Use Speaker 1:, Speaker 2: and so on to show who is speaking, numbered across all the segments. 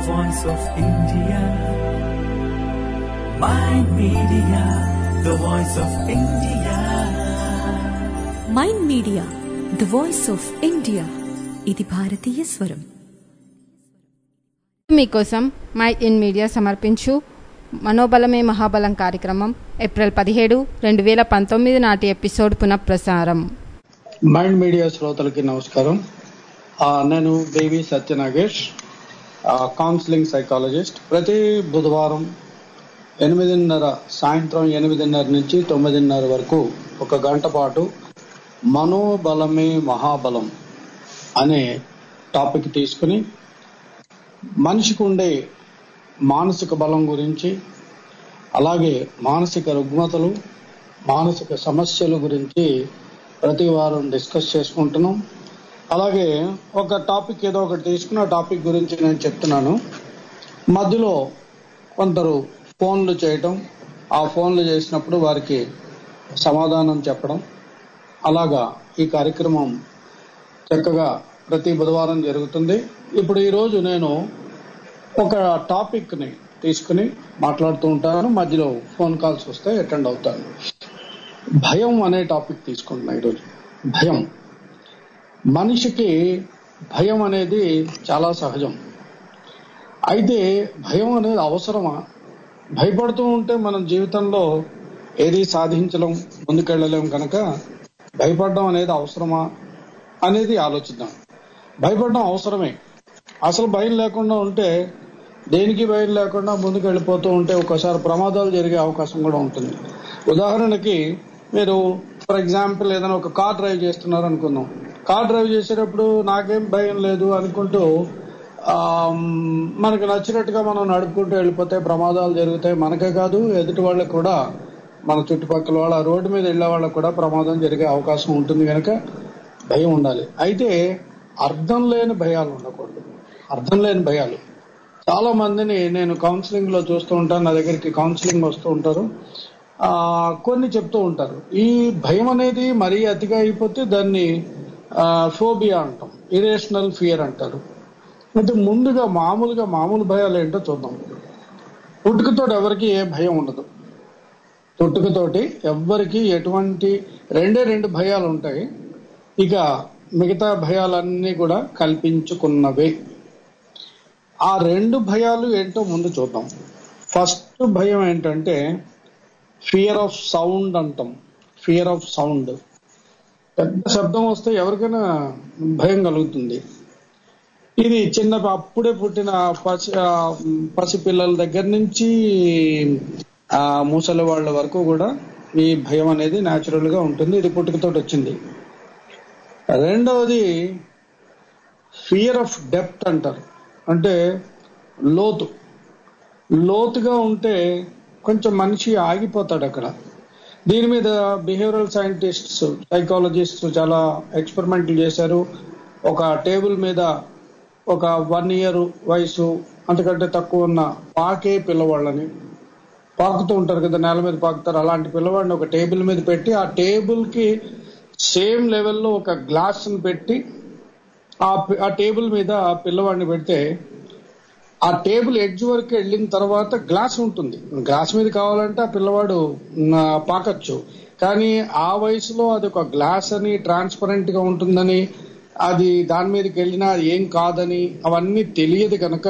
Speaker 1: voice of India. Mind Media, the voice of India.
Speaker 2: Mind media the voice of India ఇది భారతీయ స్వరం
Speaker 3: మీకోసం my mind media సమర్పించు మనోబలమే మహాబలం కార్యక్రమం ఏప్రిల్ పదిహేడు రెండు వేల పంతొమ్మిది నాటి ఎపిసోడ్ పునఃప్రసారం
Speaker 4: మైండ్ మీడియా శ్రోతలకి నమస్కారం ఆ, నేను దేవి సత్యనాగేష్ ఆ, కౌన్సిలింగ్ సైకాలజిస్ట్ ప్రతి బుధవారం ఎనిమిదిన్నర సాయంత్రం ఎనిమిదిన్నర నుంచి తొమ్మిదిన్నర వరకు ఒక గంట పాటు మనోబలమే మహాబలం అనే టాపిక్ తీసుకుని మనిషికి ఉండే మానసిక బలం గురించి అలాగే మానసిక రుగ్మతలు మానసిక సమస్యల గురించి ప్రతి వారం డిస్కస్ చేసుకుంటున్నాం అలాగే ఒక టాపిక్ ఏదో ఒకటి తీసుకున్న టాపిక్ గురించి నేను చెప్తున్నాను మధ్యలో కొందరు ఫోన్లు చేయటం ఆ ఫోన్లు చేసినప్పుడు వారికి సమాధానం చెప్పడం అలాగా ఈ కార్యక్రమం చక్కగా ప్రతి బుధవారం జరుగుతుంది ఇప్పుడు ఈరోజు నేను ఒక టాపిక్ ని తీసుకుని మాట్లాడుతూ ఉంటాను మధ్యలో ఫోన్ కాల్స్ వస్తే అటెండ్ అవుతాను భయం అనే టాపిక్ తీసుకుంటున్నా ఈరోజు భయం మనిషికి భయం అనేది చాలా సహజం అయితే భయం అనేది అవసరమా భయపడుతూ ఉంటే మనం జీవితంలో ఏది సాధించలేం ముందుకెళ్ళలేం కనుక భయపడడం అనేది అవసరమా అనేది ఆలోచిద్దాం భయపడడం అవసరమే అసలు భయం లేకుండా ఉంటే దేనికి భయం లేకుండా ముందుకు వెళ్ళిపోతూ ఉంటే ఒకసారి ప్రమాదాలు జరిగే అవకాశం కూడా ఉంటుంది ఉదాహరణకి మీరు ఫర్ ఎగ్జాంపుల్ ఏదైనా ఒక కార్ డ్రైవ్ చేస్తున్నారు అనుకుందాం కార్ డ్రైవ్ చేసేటప్పుడు నాకేం భయం లేదు అనుకుంటూ ఆ, మనకు నచ్చినట్టుగా మనం నడుపుకుంటూ వెళ్ళిపోతే ప్రమాదాలు జరుగుతాయి మనకే కాదు ఎదుటి వాళ్ళకి కూడా మన చుట్టుపక్కల వాళ్ళ రోడ్డు మీద వెళ్ళే వాళ్ళకి కూడా ప్రమాదం జరిగే అవకాశం ఉంటుంది కనుక భయం ఉండాలి అయితే అర్థం లేని భయాలు ఉండకూడదు అర్థం లేని భయాలు చాలా మందిని నేను కౌన్సిలింగ్ లో చూస్తూ ఉంటాను నా దగ్గరికి కౌన్సిలింగ్ వస్తూ ఉంటారు ఆ కొన్ని చెప్తూ ఉంటారు ఈ భయం అనేది మరీ అతిగా అయిపోతే దాన్ని ఫోబియా అంటాం ఇరేషనల్ ఫియర్ అంటారు అయితే ముందుగా మామూలుగా మామూలు భయాలు ఏంటో చూద్దాం పుట్టుకతో ఎవరికి ఏ భయం ఉండదు పుట్టుకతోటి ఎవ్వరికి ఎటువంటి రెండే రెండు భయాలు ఉంటాయి ఇక మిగతా భయాలన్నీ కూడా కల్పించుకున్నవే ఆ రెండు భయాలు ఏంటో ముందు చూద్దాం ఫస్ట్ భయం ఏంటంటే ఫియర్ ఆఫ్ సౌండ్ అంటాం ఫియర్ ఆఫ్ సౌండ్ పెద్ద శబ్దం వస్తే ఎవరికైనా భయం కలుగుతుంది ఇది చిన్న అప్పుడే పుట్టిన పసి ఆ, పసిపిల్లల దగ్గర నుంచి ఆ ముసలి వాళ్ళ వరకు కూడా ఈ భయం అనేది న్యాచురల్ గా ఉంటుంది ఇది పుట్టుకతోటి వచ్చింది రెండవది ఫియర్ ఆఫ్ డెప్త్ అంటారు అంటే లోతు లోతుగా ఉంటే కొంచెం మనిషి ఆగిపోతాడు అక్కడ దీని మీద బిహేవియరల్ సైంటిస్ట్స్ సైకాలజిస్ట్స్ చాలా ఎక్స్పెరిమెంట్లు చేశారు ఒక టేబుల్ మీద ఒక వన్ ఇయర్ వయసు అంతకంటే తక్కువ ఉన్న పాకే పిల్లవాళ్ళని పాకుతూ ఉంటారు కదా నేల మీద పాకుతారు అలాంటి పిల్లవాడిని ఒక టేబుల్ మీద పెట్టి ఆ టేబుల్ కి సేమ్ లెవెల్లో ఒక గ్లాస్ పెట్టి ఆ పి- ఆ టేబుల్ మీద ఆ పిల్లవాడిని పెడితే ఆ టేబుల్ ఎడ్జ్ వరకు వెళ్ళిన తర్వాత గ్లాస్ ఉంటుంది గ్లాస్ మీద కావాలంటే ఆ పిల్లవాడు మ్, పాకచ్చు కానీ ఆ వయసులో అది ఒక గ్లాస్ అని ట్రాన్స్పరెంట్ గా ఉంటుందని అది దాని మీదకి వెళ్ళినా అది ఏం కాదని అవన్నీ తెలియదు కనుక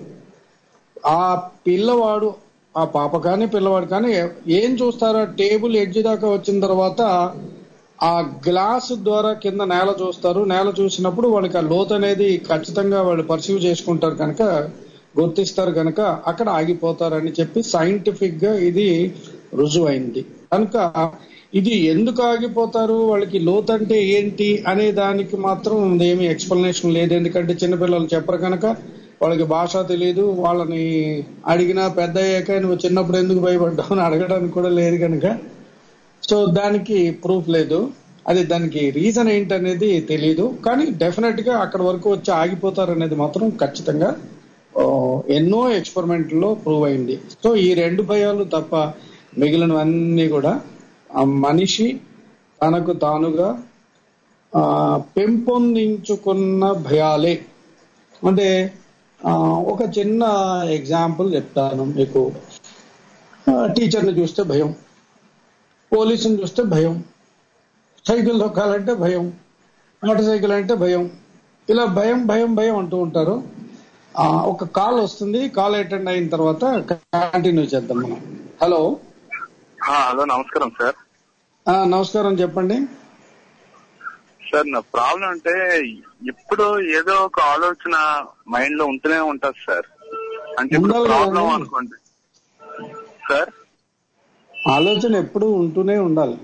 Speaker 4: ఆ పిల్లవాడు ఆ పాప కానీ పిల్లవాడు కానీ ఏం చూస్తారో టేబుల్ ఎడ్జ్ దాకా వచ్చిన తర్వాత ఆ గ్లాస్ ద్వారా కింద నేల చూస్తారు నేల చూసినప్పుడు వాళ్ళకి ఆ లోతు అనేది ఖచ్చితంగా వాళ్ళు పర్సీవ్ చేసుకుంటారు కనుక గుర్తిస్తారు కనుక అక్కడ ఆగిపోతారని చెప్పి సైంటిఫిక్ గా ఇది రుజువైంది కనుక ఇది ఎందుకు ఆగిపోతారు వాళ్ళకి లోతు అంటే ఏంటి అనే దానికి మాత్రం ఏమి ఎక్స్ప్లెనేషన్ లేదు ఎందుకంటే చిన్నపిల్లలు చెప్పరు కనుక వాళ్ళకి భాష తెలియదు వాళ్ళని అడిగినా పెద్ద అయ్యాక నువ్వు చిన్నప్పుడు ఎందుకు భయపడ్డావు అని అడగడానికి కూడా లేదు కనుక సో దానికి ప్రూఫ్ లేదు అది దానికి రీజన్ ఏంటనేది తెలియదు కానీ డెఫినెట్ గా అక్కడ వరకు వచ్చి ఆగిపోతారు అనేది మాత్రం ఖచ్చితంగా ఆ, ఎన్నో ఎక్స్పెరిమెంట్ లో ప్రూవ్ అయింది సో ఈ రెండు భయాలు తప్ప మిగిలినవన్నీ కూడా ఆ మనిషి తనకు తానుగా ఆ, పెంపొందించుకున్న భయాలే అంటే ఆ, ఒక చిన్న ఎగ్జాంపుల్ చెప్తాను మీకు ఆ, టీచర్ని చూస్తే భయం పోలీసుని చూస్తే భయం సైకిల్ తొక్కాలంటే భయం మోటార్ సైకిల్ అంటే భయం ఇలా భయం భయం భయం అంటూ ఉంటారు ఆ, ఒక కాల్ వస్తుంది కాల్ అటెండ్ అయిన తర్వాత కంటిన్యూ చేద్దాం మనం హలో
Speaker 5: ఆ, హలో నమస్కారం సార్
Speaker 4: ఆ, నమస్కారం చెప్పండి
Speaker 5: సార్ నా ప్రాబ్లం అంటే ఇప్పుడు ఏదో ఒక ఆలోచన మైండ్ లో ఉంటూనే ఉంటది సార్ అంటే ఇప్పుడు
Speaker 4: ఉండాలి
Speaker 5: ప్రాబ్లం
Speaker 4: కదండి.
Speaker 5: అనుకోండి సార్
Speaker 4: ఆలోచన ఎప్పుడూ ఉంటూనే ఉండాలి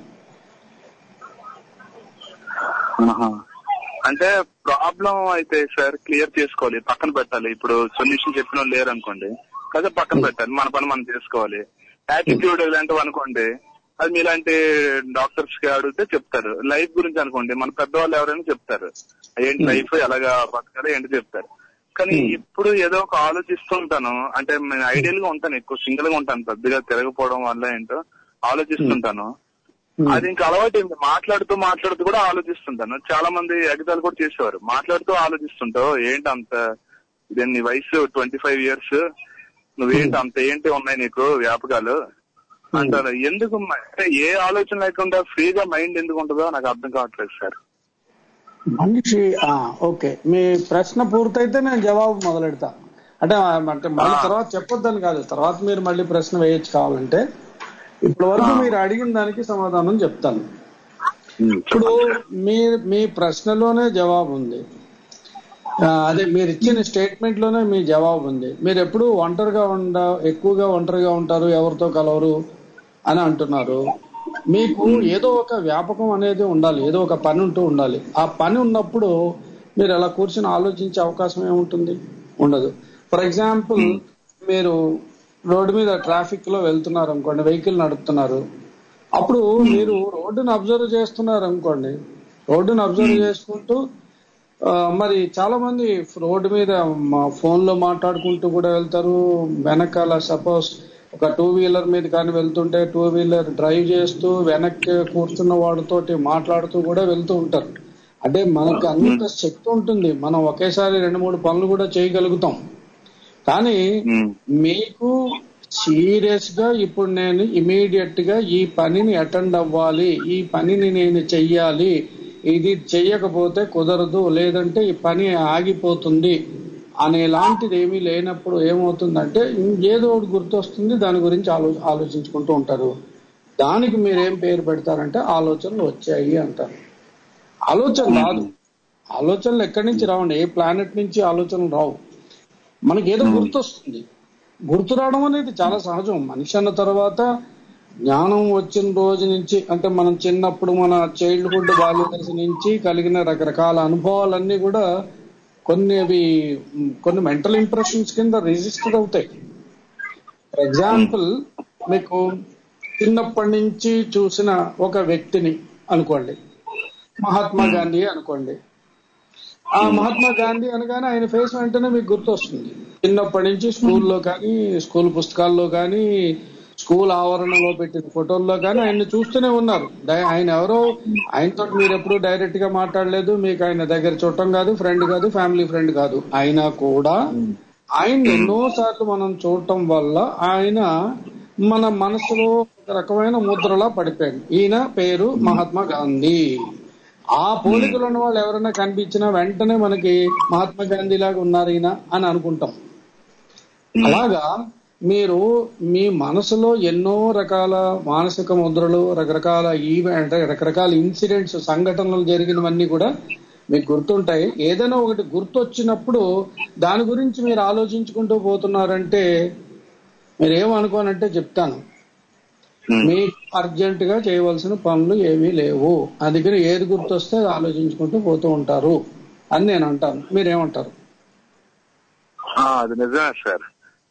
Speaker 5: ఆహా. అంటే ప్రాబ్లం అయితే సార్ క్లియర్ చేసుకోవాలి పక్కన పెట్టాలి ఇప్పుడు సొల్యూషన్ చెప్పిన వాళ్ళు లేరు అనుకోండి కదా పక్కన పెట్టాలి మన పని మనం చేసుకోవాలి యాటిట్యూడ్ ఇలాంటివి అనుకోండి అది మీలాంటి డాక్టర్స్ కి అడిగితే చెప్తారు లైఫ్ గురించి అనుకోండి మన పెద్దవాళ్ళు ఎవరైనా చెప్తారు ఏంటి లైఫ్ ఎలాగా బతకాలి ఏంటి చెప్తారు కానీ ఇప్పుడు ఏదో ఒక ఆలోచిస్తుంటాను అంటే నేను ఐడియల్ గా ఉంటాను ఎక్కువ సింగిల్ గా ఉంటాను పెద్దగా తిరగపోవడం వల్ల ఏంటో ఆలోచిస్తుంటాను అది ఇంకా అలవాటు అయింది మాట్లాడుతూ మాట్లాడుతూ కూడా ఆలోచిస్తుంటాను చాలా మంది ఎగతాలు కూడా చేసేవారు మాట్లాడుతూ ఆలోచిస్తుంటావు ఏంటి అంత ఇదే నీ వయసు ట్వంటీ ఫైవ్ ఇయర్స్ నువ్వేంటి అంత ఏంటి ఉన్నాయి నీకు వ్యాపకాలు అంటారు ఎందుకు మ- అంటే ఏ ఆలోచన లేకుండా ఫ్రీగా మైండ్ ఎందుకు ఉంటుందో నాకు అర్థం కావట్లేదు సార్
Speaker 4: మనిషి ఆ, ఓకే మీ ప్రశ్న పూర్తయితే నేను జవాబు మొదలెడతా అంటే ఆ, అంటే మళ్ళీ
Speaker 5: ఆ.
Speaker 4: తర్వాత చెప్పొద్దని కాదు తర్వాత మీరు మళ్ళీ ప్రశ్న వేయచ్చు కావాలంటే ఇప్పటి వరకు మీరు అడిగిన దానికి సమాధానం చెప్తాను ఇప్పుడు మీ మీ ప్రశ్నలోనే జవాబు ఉంది ఆ, అదే మీరు ఇచ్చిన స్టేట్మెంట్ లోనే మీ జవాబు ఉంది మీరు ఎప్పుడు ఒంటరిగా ఉండ ఎక్కువగా ఒంటరిగా ఉంటారు ఎవరితో కలవరు అని అంటున్నారు మీకు ఏదో ఒక వ్యాపకం అనేది ఉండాలి ఏదో ఒక పని ఉంటూ ఉండాలి ఆ పని ఉన్నప్పుడు మీరు అలా కూర్చొని ఆలోచించే అవకాశం ఏముంటుంది ఉండదు ఫర్ ఎగ్జాంపుల్ మీరు రోడ్డు మీద ట్రాఫిక్ లో వెళ్తున్నారు అనుకోండి వెహికల్ నడుపుతున్నారు అప్పుడు మీరు రోడ్డును అబ్జర్వ్ చేస్తున్నారు అనుకోండి రోడ్డును అబ్జర్వ్ చేసుకుంటూ ఆ, మరి చాలా మంది రోడ్డు మీద ఫోన్ లో మాట్లాడుకుంటూ కూడా వెళ్తారు వెనకాల సపోజ్ ఒక టూ వీలర్ మీద కానీ వెళ్తుంటే టూ వీలర్ డ్రైవ్ చేస్తూ వెనక్కి కూర్చున్న వాడితోటి మాట్లాడుతూ కూడా వెళ్తూ ఉంటారు అంటే మనకి అంత శక్తి ఉంటుంది మనం ఒకేసారి రెండు మూడు పనులు కూడా చేయగలుగుతాం కానీ
Speaker 5: ఉమ్.
Speaker 4: మీకు సీరియస్ గా ఇప్పుడు నేను ఇమీడియట్ గా ఈ పనిని అటెండ్ అవ్వాలి ఈ పనిని నేను చెయ్యాలి ఇది చెయ్యకపోతే కుదరదు లేదంటే ఈ పని ఆగిపోతుంది అనేలాంటిది ఏమీ లేనప్పుడు ఏమవుతుందంటే ఏదో ఒకటి గుర్తొస్తుంది దాని గురించి ఆలో ఆలోచించుకుంటూ ఉంటారు దానికి మీరేం పేరు పెడతారంటే ఆలోచనలు వచ్చాయి అంటారు ఆలోచన రాదు ఆలోచనలు ఎక్కడి నుంచి రావండి ఏ ప్లానెట్ నుంచి ఆలోచనలు రావు మనకి ఏదో గుర్తొస్తుంది గుర్తు రావడం అనేది చాలా సహజం మనిషి అన్న తర్వాత జ్ఞానం వచ్చిన రోజు నుంచి అంటే మనం చిన్నప్పుడు మన చైల్డ్హుడ్ బాల్య దశ నుంచి కలిగిన రకరకాల అనుభవాలన్నీ కూడా కొన్ని అవి మ్, కొన్ని మెంటల్ ఇంప్రెషన్స్ కింద రిజిస్టర్ అవుతాయి ఫర్ ఎగ్జాంపుల్ మీకు చిన్నప్పటి నుంచి చూసిన ఒక వ్యక్తిని అనుకోండి మహాత్మా గాంధీ అనుకోండి ఆ మహాత్మా గాంధీ అనగానే ఆయన ఫేస్ వెంటనే మీకు గుర్తొస్తుంది చిన్నప్పటి నుంచి స్కూల్లో కానీ స్కూల్ పుస్తకాల్లో కానీ స్కూల్ ఆవరణలో పెట్టిన ఫోటోల్లో కానీ ఆయన్ని చూస్తూనే ఉన్నారు దయ- ఆయన ఎవరో ఆయనతో మీరు ఎప్పుడు డైరెక్ట్ గా మాట్లాడలేదు మీకు ఆయన దగ్గర చుట్టం కాదు ఫ్రెండ్ కాదు ఫ్యామిలీ ఫ్రెండ్ కాదు అయినా కూడా ఆయన ఎన్నో సార్లు మనం చూడటం వల్ల ఆయన మన మనసులో ఒక రకమైన ముద్రలా పడిపోయాడు ఈయన పేరు మహాత్మా గాంధీ ఆ పోలికలు ఉన్న వాళ్ళు ఎవరైనా కనిపించినా వెంటనే మనకి మహాత్మా గాంధీ లాగా ఉన్నారు ఈయన అని అనుకుంటాం అలాగా మీరు మీ మనసులో ఎన్నో రకాల మానసిక ముద్రలు రకరకాల ఈవెంట్ రకరకాల ఇన్సిడెంట్స్ సంఘటనలు జరిగినవన్నీ కూడా మీకు గుర్తుంటాయి ఏదైనా ఒకటి గుర్తొచ్చినప్పుడు దాని గురించి మీరు ఆలోచించుకుంటూ పోతున్నారంటే మీరు ఏమనుకోనంటే చెప్తాను మీకు అర్జెంట్ గా చేయవలసిన పనులు ఏమీ లేవు అందుకని ఏది గుర్తొస్తే అది ఆలోచించుకుంటూ పోతూ ఉంటారు అని నేను అంటాను మీరేమంటారు
Speaker 5: ఆ, అది నిజమే సార్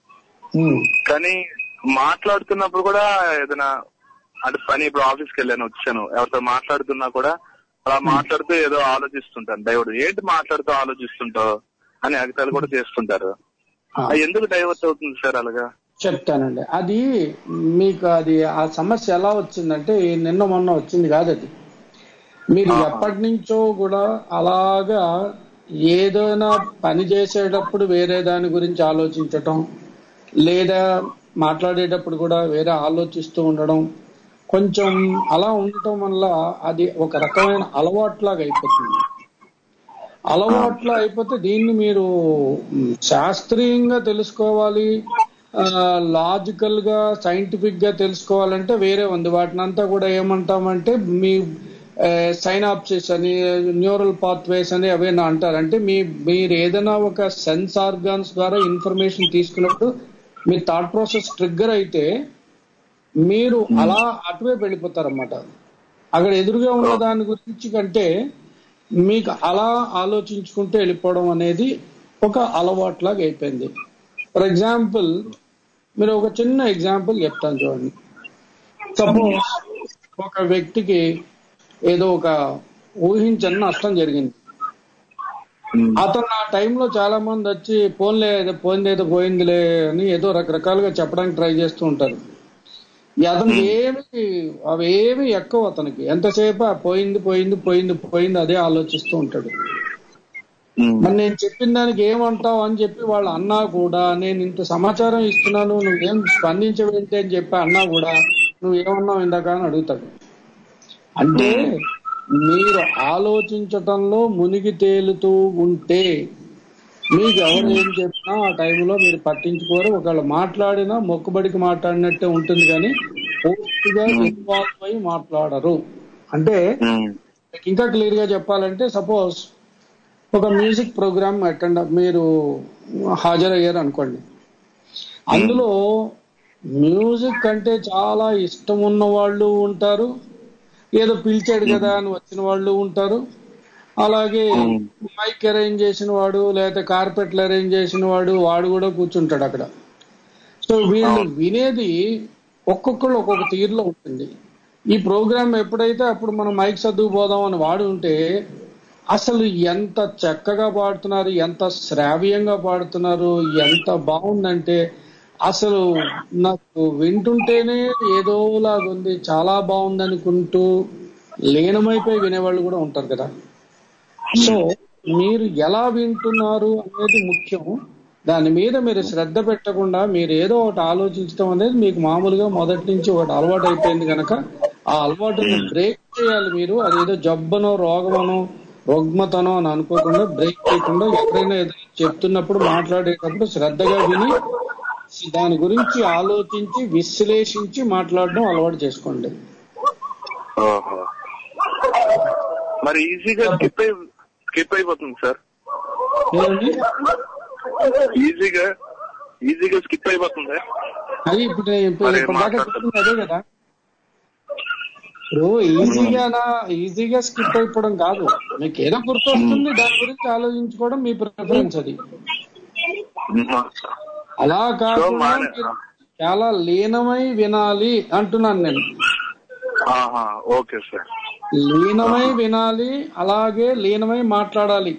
Speaker 5: కానీ మాట్లాడుతున్నప్పుడు కూడా ఏదైనా అంటే పని ఇప్పుడు ఆఫీస్కి వెళ్ళాను వచ్చాను ఎవరితో మాట్లాడుతున్నా కూడా అలా మాట్లాడుతూ ఏదో ఆలోచిస్తుంటాను డైవర్ట్ ఏంటి మాట్లాడుతూ ఆలోచిస్తుంటావు అని అగతాలు కూడా చేస్తుంటారు
Speaker 4: ఆ.
Speaker 5: అది ఎందుకు డైవర్ట్ అవుతుంది సార్ అలాగా
Speaker 4: చెప్తానండి అది మీకు అది ఆ సమస్య ఎలా వచ్చిందంటే ఈ నిన్న మొన్న వచ్చింది కాదు అది మీరు
Speaker 5: ఆహా.
Speaker 4: ఎప్పటి నుంచో కూడా అలాగా ఏదైనా పని చేసేటప్పుడు వేరే దాని గురించి ఆలోచించటం లేదా మాట్లాడేటప్పుడు కూడా వేరే ఆలోచిస్తూ ఉండడం కొంచెం అలా ఉండటం వల్ల అది ఒక రకమైన అలవాట్లాగా అయిపోతుంది అలవాట్లు అయిపోతే దీన్ని మీరు మ్, శాస్త్రీయంగా తెలుసుకోవాలి లాజికల్ గా సైంటిఫిక్ గా తెలుసుకోవాలంటే వేరే ఉంది వాటిని అంతా కూడా ఏమంటామంటే మీ సైనాప్సిస్ అని న్యూరల్ పాత్వేస్ అని అవేనా అంటారు అంటే మీ మీరు ఏదైనా ఒక సెన్స్ ఆర్గాన్స్ ద్వారా ఇన్ఫర్మేషన్ తీసుకున్నప్పుడు మీ థాట్ ప్రాసెస్ ట్రిగ్గర్ అయితే మీరు అలా అటువైపు వెళ్ళిపోతారన్నమాట అక్కడ ఎదురుగా ఉన్న దాని గురించి కంటే మీకు అలా ఆలోచించుకుంటూ వెళ్ళిపోవడం అనేది ఒక అలవాట్లాగా అయిపోయింది ఫర్ ఎగ్జాంపుల్ మీరు ఒక చిన్న ఎగ్జాంపుల్ చెప్తాను చూడండి సపోజ్ ఒక వ్యక్తికి ఏదో ఒక ఊహించని నష్టం జరిగింది అతను ఆ టైంలో చాలా మంది వచ్చి పోన్లే ఏదో పోయింది ఏదో పోయిందిలే అని ఏదో రకరకాలుగా చెప్పడానికి ట్రై చేస్తూ ఉంటారు ఈ అతనికి ఏమి అవి ఏమి ఎక్కువ అతనికి ఎంతసేపు ఆ పోయింది పోయింది పోయింది పోయింది అదే ఆలోచిస్తూ ఉంటాడు మరి నేను చెప్పిన దానికి ఏమంటావు అని చెప్పి వాళ్ళు అన్నా కూడా నేను ఇంత సమాచారం ఇస్తున్నాను నువ్వేం స్పందించవేంటి అని చెప్పి అన్నా కూడా నువ్వేమన్నావు ఇందాక అని అడుగుతాడు అంటే మీరు ఆలోచించటంలో మునిగి తేలుతూ ఉంటే మీకు ఎవరు ఏం చెప్పినా ఆ టైంలో మీరు పట్టించుకోరు ఒకవేళ మాట్లాడినా మొక్కుబడికి మాట్లాడినట్టే ఉంటుంది కానీ పూర్తిగా ఇన్వాల్వ్ అయి మాట్లాడరు అంటే మీకు ఇంకా క్లియర్ గా చెప్పాలంటే సపోజ్ ఒక మ్యూజిక్ ప్రోగ్రామ్ అటెండ్ మీరు హాజరయ్యారు అనుకోండి అందులో మ్యూజిక్ అంటే చాలా ఇష్టం ఉన్న వాళ్ళు ఉంటారు ఏదో పిలిచాడు కదా అని వచ్చిన వాళ్ళు ఉంటారు అలాగే మైక్ అరేంజ్ చేసిన వాడు లేకపోతే కార్పెట్లు అరేంజ్ చేసిన వాడు వాడు కూడా కూర్చుంటాడు అక్కడ సో వీళ్ళు వినేది ఒక్కొక్కళ్ళు ఒక్కొక్క తీరులో ఉంటుంది ఈ ప్రోగ్రామ్ ఎప్పుడైతే అప్పుడు మనం మైక్ సర్దుకుపోదాం అని వాడు ఉంటే అసలు ఎంత చక్కగా పాడుతున్నారు ఎంత శ్రావ్యంగా పాడుతున్నారు ఎంత బాగుందంటే అసలు నాకు వింటుంటేనే ఏదోలాగుంది చాలా బాగుంది అనుకుంటూ లీనమైపోయి వినేవాళ్ళు కూడా ఉంటారు కదా సో మీరు ఎలా వింటున్నారు అనేది ముఖ్యం దాని మీద మీరు శ్రద్ధ పెట్టకుండా మీరు ఏదో ఒకటి ఆలోచించడం అనేది మీకు మామూలుగా మొదటి నుంచి ఒకటి అలవాటు అయిపోయింది కనుక ఆ అలవాటుని బ్రేక్ చేయాలి మీరు అదేదో జబ్బనో రోగమనో రుగ్మతనో అని అనుకోకుండా బ్రేక్ చేయకుండా ఎక్కడైనా ఏదైనా చెప్తున్నప్పుడు మాట్లాడేటప్పుడు శ్రద్ధగా విని దాని గురించి ఆలోచించి విశ్లేషించి మాట్లాడడం అలవాటు చేసుకోండి
Speaker 5: ఓహో మరి ఈజీగా స్కిప్ అయి స్కిప్ అయిపోతుంది సార్
Speaker 4: ఏమండి
Speaker 5: ఈజీగా ఈజీగా స్కిప్ అయిపోతుంది
Speaker 4: అది ఇప్పుడు నేను ఇప్పుడు
Speaker 5: మరి
Speaker 4: ఇప్పుడు దాకా
Speaker 5: మాట్లాడతాను.
Speaker 4: చెప్పింది అదే కదా ఇప్పుడు ఈజీగానా ఈజీగా స్కిప్ అయిపోవడం కాదు మీకు ఏదో గుర్తొస్తుంది దాని గురించి ఆలోచించుకోవడం మీ ప్రిఫరెన్స్ అది అలా కాకుండా
Speaker 5: మానే-
Speaker 4: మీరు చాలా లీనమై వినాలి అంటున్నాను నేను
Speaker 5: ఆహా ఓకే సార్
Speaker 4: లీనమై వినాలి అలాగే లీనమై మాట్లాడాలి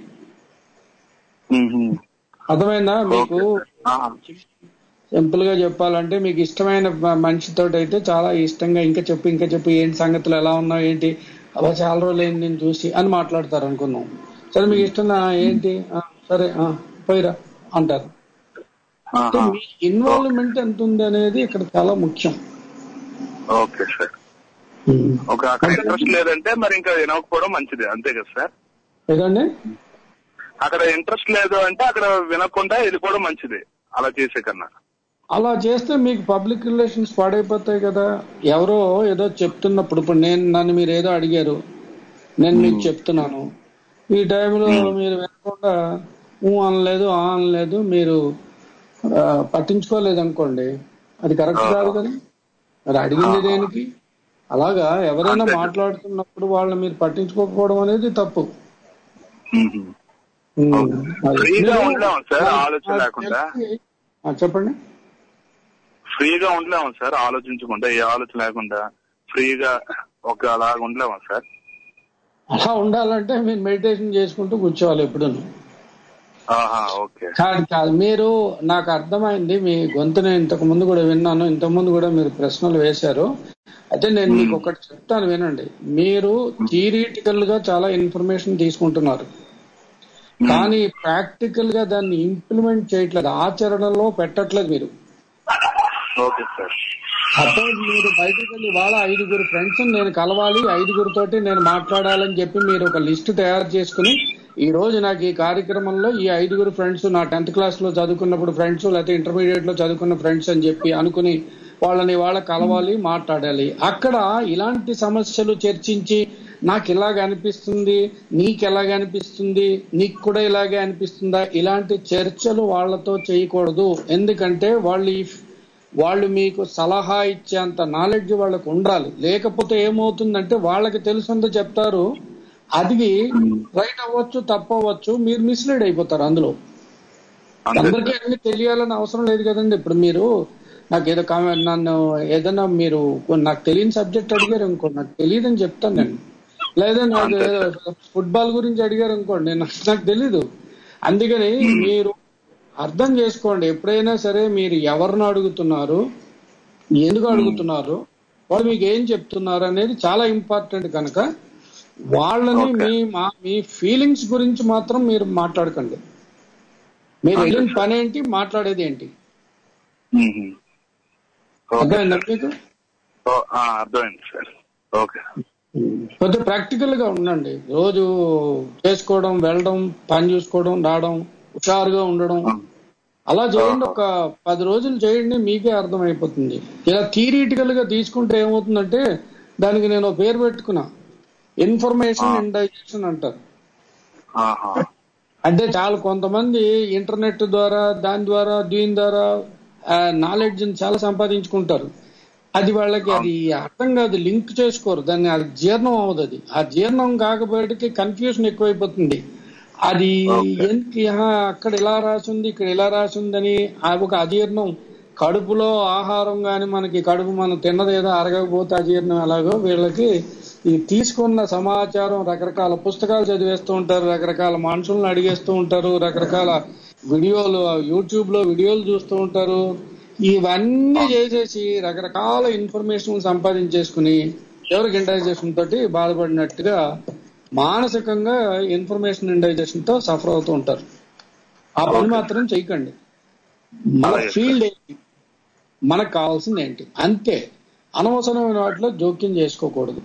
Speaker 4: అర్థమైందా మీకు సింపుల్ గా చెప్పాలంటే మీకు ఇష్టమైన మ- మనిషితో అయితే చాలా ఇష్టంగా ఇంకా చెప్పు ఇంకా చెప్పు ఏంటి సంగతులు ఎలా ఉన్నావు ఏంటి అలా చాలా రోజులు ఏంటి నేను చూసి అని మాట్లాడతారు అనుకున్నాం సరే మీకు ఇష్టం ఆ, ఏంటి ఆ, సరే ఆ, పోయిరా అంటారు అంటే మీ ఇన్వాల్వ్మెంట్ ఎంత ఉంది అనేది ఇక్కడ చాలా ముఖ్యం
Speaker 5: ఓకే సార్ ఒక అక్కడ ఇంట్రెస్ట్ లేదంటే మరి ఇంకా వినకపోవడం మంచిది అంతే కదా సార్
Speaker 4: ఏదండి
Speaker 5: అక్కడ ఇంట్రెస్ట్ లేదు అంటే అక్కడ వినకుండా వెళ్ళిపోవడం మంచిది అలా చేసే కన్నా
Speaker 4: అలా చేస్తే మీకు పబ్లిక్ రిలేషన్స్ పాడైపోతాయి కదా ఎవరో ఏదో చెప్తున్నప్పుడు ఇప్పుడు నేను నన్ను మీరు ఏదో అడిగారు నేను మీకు చెప్తున్నాను ఈ టైంలో మీరు వినకుండా ఊ అనలేదు ఆ అనలేదు మీరు ఆ, పట్టించుకోలేదు అనుకోండి అది కరెక్ట్ కాదు కదా మరి అడిగింది దేనికి అలాగా ఎవరైనా మాట్లాడుతున్నప్పుడు వాళ్ళని మీరు పట్టించుకోకపోవడం అనేది తప్పు ఉమ్, అది.
Speaker 5: ఫ్రీగా
Speaker 4: మీరు-
Speaker 5: ఉండలేము సార్ ఆలోచన లేకుండా
Speaker 4: ఆ, చెప్పండి
Speaker 5: ఫ్రీగా ఉండలేము సార్ ఆలోచించకుండా ఏ ఆలోచన లేకుండా ఫ్రీగా ఒక అలాగా ఉండలేము సార్
Speaker 4: అలా ఉండాలంటే మీరు మెడిటేషన్ చేసుకుంటూ కూర్చోవాలి ఎప్పుడు
Speaker 5: ఆహా ఓకే
Speaker 4: కాదు కాదు మీరు నాకు అర్థమైంది మీ గొంతుని ఇంతకు ముందు కూడా విన్నాను ఇంతకు ముందు కూడా మీరు ప్రశ్నలు వేశారు అయితే నేను మీకు ఒకటి చెప్తాను వినండి మీరు థియరిటికల్ గా చాలా ఇన్ఫర్మేషన్ తీసుకుంటున్నారు కానీ ప్రాక్టికల్ గా దాన్ని ఇంప్లిమెంట్ చేయట్లేదు ఆచరణలో పెట్టట్లేదు మీరు
Speaker 5: ఓకే సార్
Speaker 4: సపోజ్ మీరు బయటకు వెళ్ళి వాళ్ళ ఐదుగురు ఫ్రెండ్స్ నేను కలవాలి ఐదుగురితోటి నేను మాట్లాడాలని చెప్పి మీరు ఒక లిస్ట్ తయారు చేసుకుని ఈ రోజు నాకు ఈ కార్యక్రమంలో ఈ ఐదుగురు ఫ్రెండ్స్ నా టెన్త్ క్లాస్ లో చదువుకున్నప్పుడు ఫ్రెండ్స్ లేకపోతే ఇంటర్మీడియట్ లో చదువుకున్న ఫ్రెండ్స్ అని చెప్పి అనుకుని వాళ్ళని వాళ్ళ కలవాలి మాట్లాడాలి అక్కడ ఇలాంటి సమస్యలు చర్చించి నాకు ఇలాగ అనిపిస్తుంది నీకు ఎలాగ అనిపిస్తుంది నీకు కూడా ఇలాగే అనిపిస్తుందా ఇలాంటి చర్చలు వాళ్ళతో చేయకూడదు ఎందుకంటే వాళ్ళు ఈ వాళ్ళు మీకు సలహా ఇచ్చేంత నాలెడ్జ్ వాళ్ళకు ఉండాలి లేకపోతే ఏమవుతుందంటే వాళ్ళకి తెలుసుందో చెప్తారు అది రైట్ అవ్వచ్చు తప్పవచ్చు మీరు మిస్లీడ్ అయిపోతారు అందులో
Speaker 5: అంతే
Speaker 4: అందరికీ అన్ని తెలియాలని అవసరం లేదు కదండి ఇప్పుడు మీరు నాకు ఏదో కామెంట్ నన్ను ఏదైనా మీరు కొన్ని నాకు తెలియని సబ్జెక్ట్ అడిగారు అనుకోండి నాకు తెలియదని చెప్తాను నేను లేదా నాకు ఫుట్బాల్ గురించి అడిగారు అనుకోండి నేను నాకు తెలీదు అందుకని మీరు అర్థం చేసుకోండి ఎప్పుడైనా సరే మీరు ఎవరిని అడుగుతున్నారు ఎందుకు అడుగుతున్నారు వాళ్ళు మీకు ఏం చెప్తున్నారు అనేది చాలా ఇంపార్టెంట్ కనుక వాళ్ళని
Speaker 5: Okay.
Speaker 4: మీ మా- మీ ఫీలింగ్స్ గురించి మాత్రం మీరు మాట్లాడకండి మీరు వెళ్ళిన పని ఏంటి మాట్లాడేది ఏంటి
Speaker 5: మ్మ్. ఓకే
Speaker 4: అర్థమైందా మీకు
Speaker 5: ఓ, ఆ, అర్థమైంది సార్ ఓకే
Speaker 4: కొద్దిగా ప్రాక్టికల్ గా ఉండండి రోజు చేసుకోవడం వెళ్ళడం పని చూసుకోవడం రావడం హుషారుగా ఉండడం అలా చేయండి ఒక పది రోజులు చేయండి మీకే అర్థమైపోతుంది ఇలా థియరిటికల్ గా తీసుకుంటే ఏమవుతుందంటే దానికి నేను ఒక పేరు పెట్టుకున్నా ఇన్ఫర్మేషన్ ఇండైజెషన్ అంటారు
Speaker 5: ఆహా.
Speaker 4: అంటే చాలా కొంతమంది ఇంటర్నెట్ ద్వారా దాని ద్వారా దీని ద్వారా నాలెడ్జ్ చాలా సంపాదించుకుంటారు అది వాళ్ళకి అది అర్థం కాదు లింక్ చేసుకోరు దాన్ని అది జీర్ణం అవ్వదు అది ఆ జీర్ణం కాకపోయేటికి కన్ఫ్యూజన్ ఎక్కువైపోతుంది అది ఎందుకు ఆహా, అక్కడ ఇలా రాసింది ఇక్కడ ఇలా రాసిందని ఆ ఒక అజీర్ణం కడుపులో ఆహారం గాని మనకి కడుపు మనం తిన్నదేదో అరగకపోతే అజీర్ణం ఎలాగో వీళ్ళకి ఈ తీసుకున్న సమాచారం రకరకాల పుస్తకాలు చదివేస్తూ ఉంటారు రకరకాల మనుషులను అడిగేస్తూ ఉంటారు రకరకాల వీడియోలు యూట్యూబ్ లో వీడియోలు చూస్తూ ఉంటారు ఇవన్నీ చేసేసి రకరకాల ఇన్ఫర్మేషన్ సంపాదించేసుకుని ఎవరికి ఇండైజేషన్ తోటి బాధపడినట్టుగా మానసికంగా ఇన్ఫర్మేషన్ ఇండైజేషన్ తో సఫర్ అవుతూ ఉంటారు ఆ పని మాత్రం చేయకండి మన
Speaker 5: అలాగే.
Speaker 4: ఫీల్డ్ ఏంటి మనకు కావాల్సింది ఏంటి అంతే అనవసరమైన వాటిలో జోక్యం చేసుకోకూడదు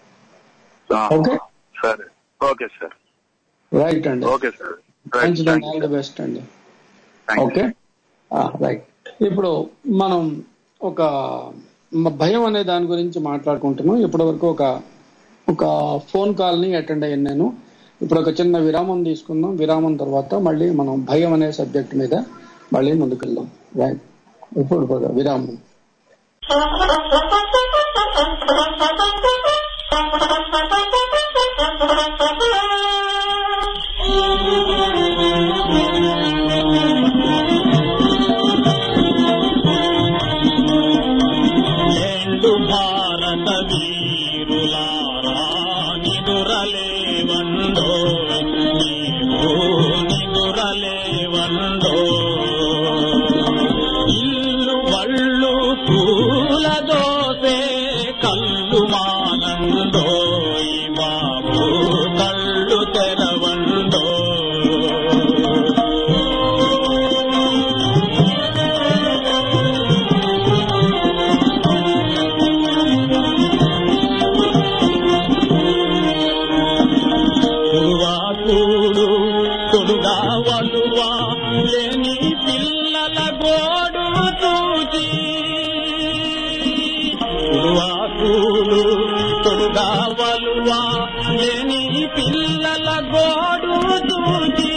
Speaker 5: ఆ,
Speaker 4: ఓకే.
Speaker 5: సరే ఓకే సార్
Speaker 4: రైట్ అండి
Speaker 5: ఓకే సార్ రైట్
Speaker 4: మంచిదండి ఆల్ ది బెస్ట్ అండి
Speaker 5: థ్యాంక్ యూ
Speaker 4: ఓకే రైట్ ఇప్పుడు మనం ఒక మ- భయం అనే దాని గురించి మాట్లాడుకుంటున్నాం ఇప్పటి వరకు ఒక ఒక ఫోన్ కాల్ ని అటెండ్ అయ్యాను నేను ఇప్పుడు ఒక చిన్న విరామం తీసుకుందాం విరామం తర్వాత మళ్ళీ మనం భయం అనే సబ్జెక్ట్ మీద మళ్ళీ ముందుకెళ్దాం రైట్ ఇప్పుడు ఒక విరామం
Speaker 6: ఏళ్ళు భారత వీరులారా నిదురలేవండో నీవు నిదురలేవండో ఇల్లు వళ్ళు పూల దోసే కళ్ళు మానందో ఈ బాబు కళ్ళు తెరవండో తొడుగా కూడు తొడుగా వలువా లేని పిల్లల గోడు తూచి తొడుగా కూడు తొడుగా వలువా లేని పిల్లల గోడు తూచి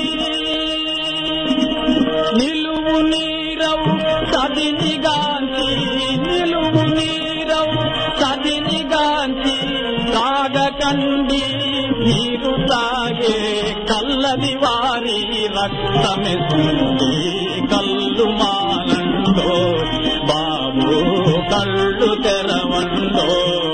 Speaker 6: నిలువు నీరవు సదినిగాంచి నిలువు నీరవు సదినిగాంచి తాగకండి మీరు తాగే కల్లది వారి రక్తమెస్తుంది కళ్ళు మానండో బాబు కళ్ళు తెరవండో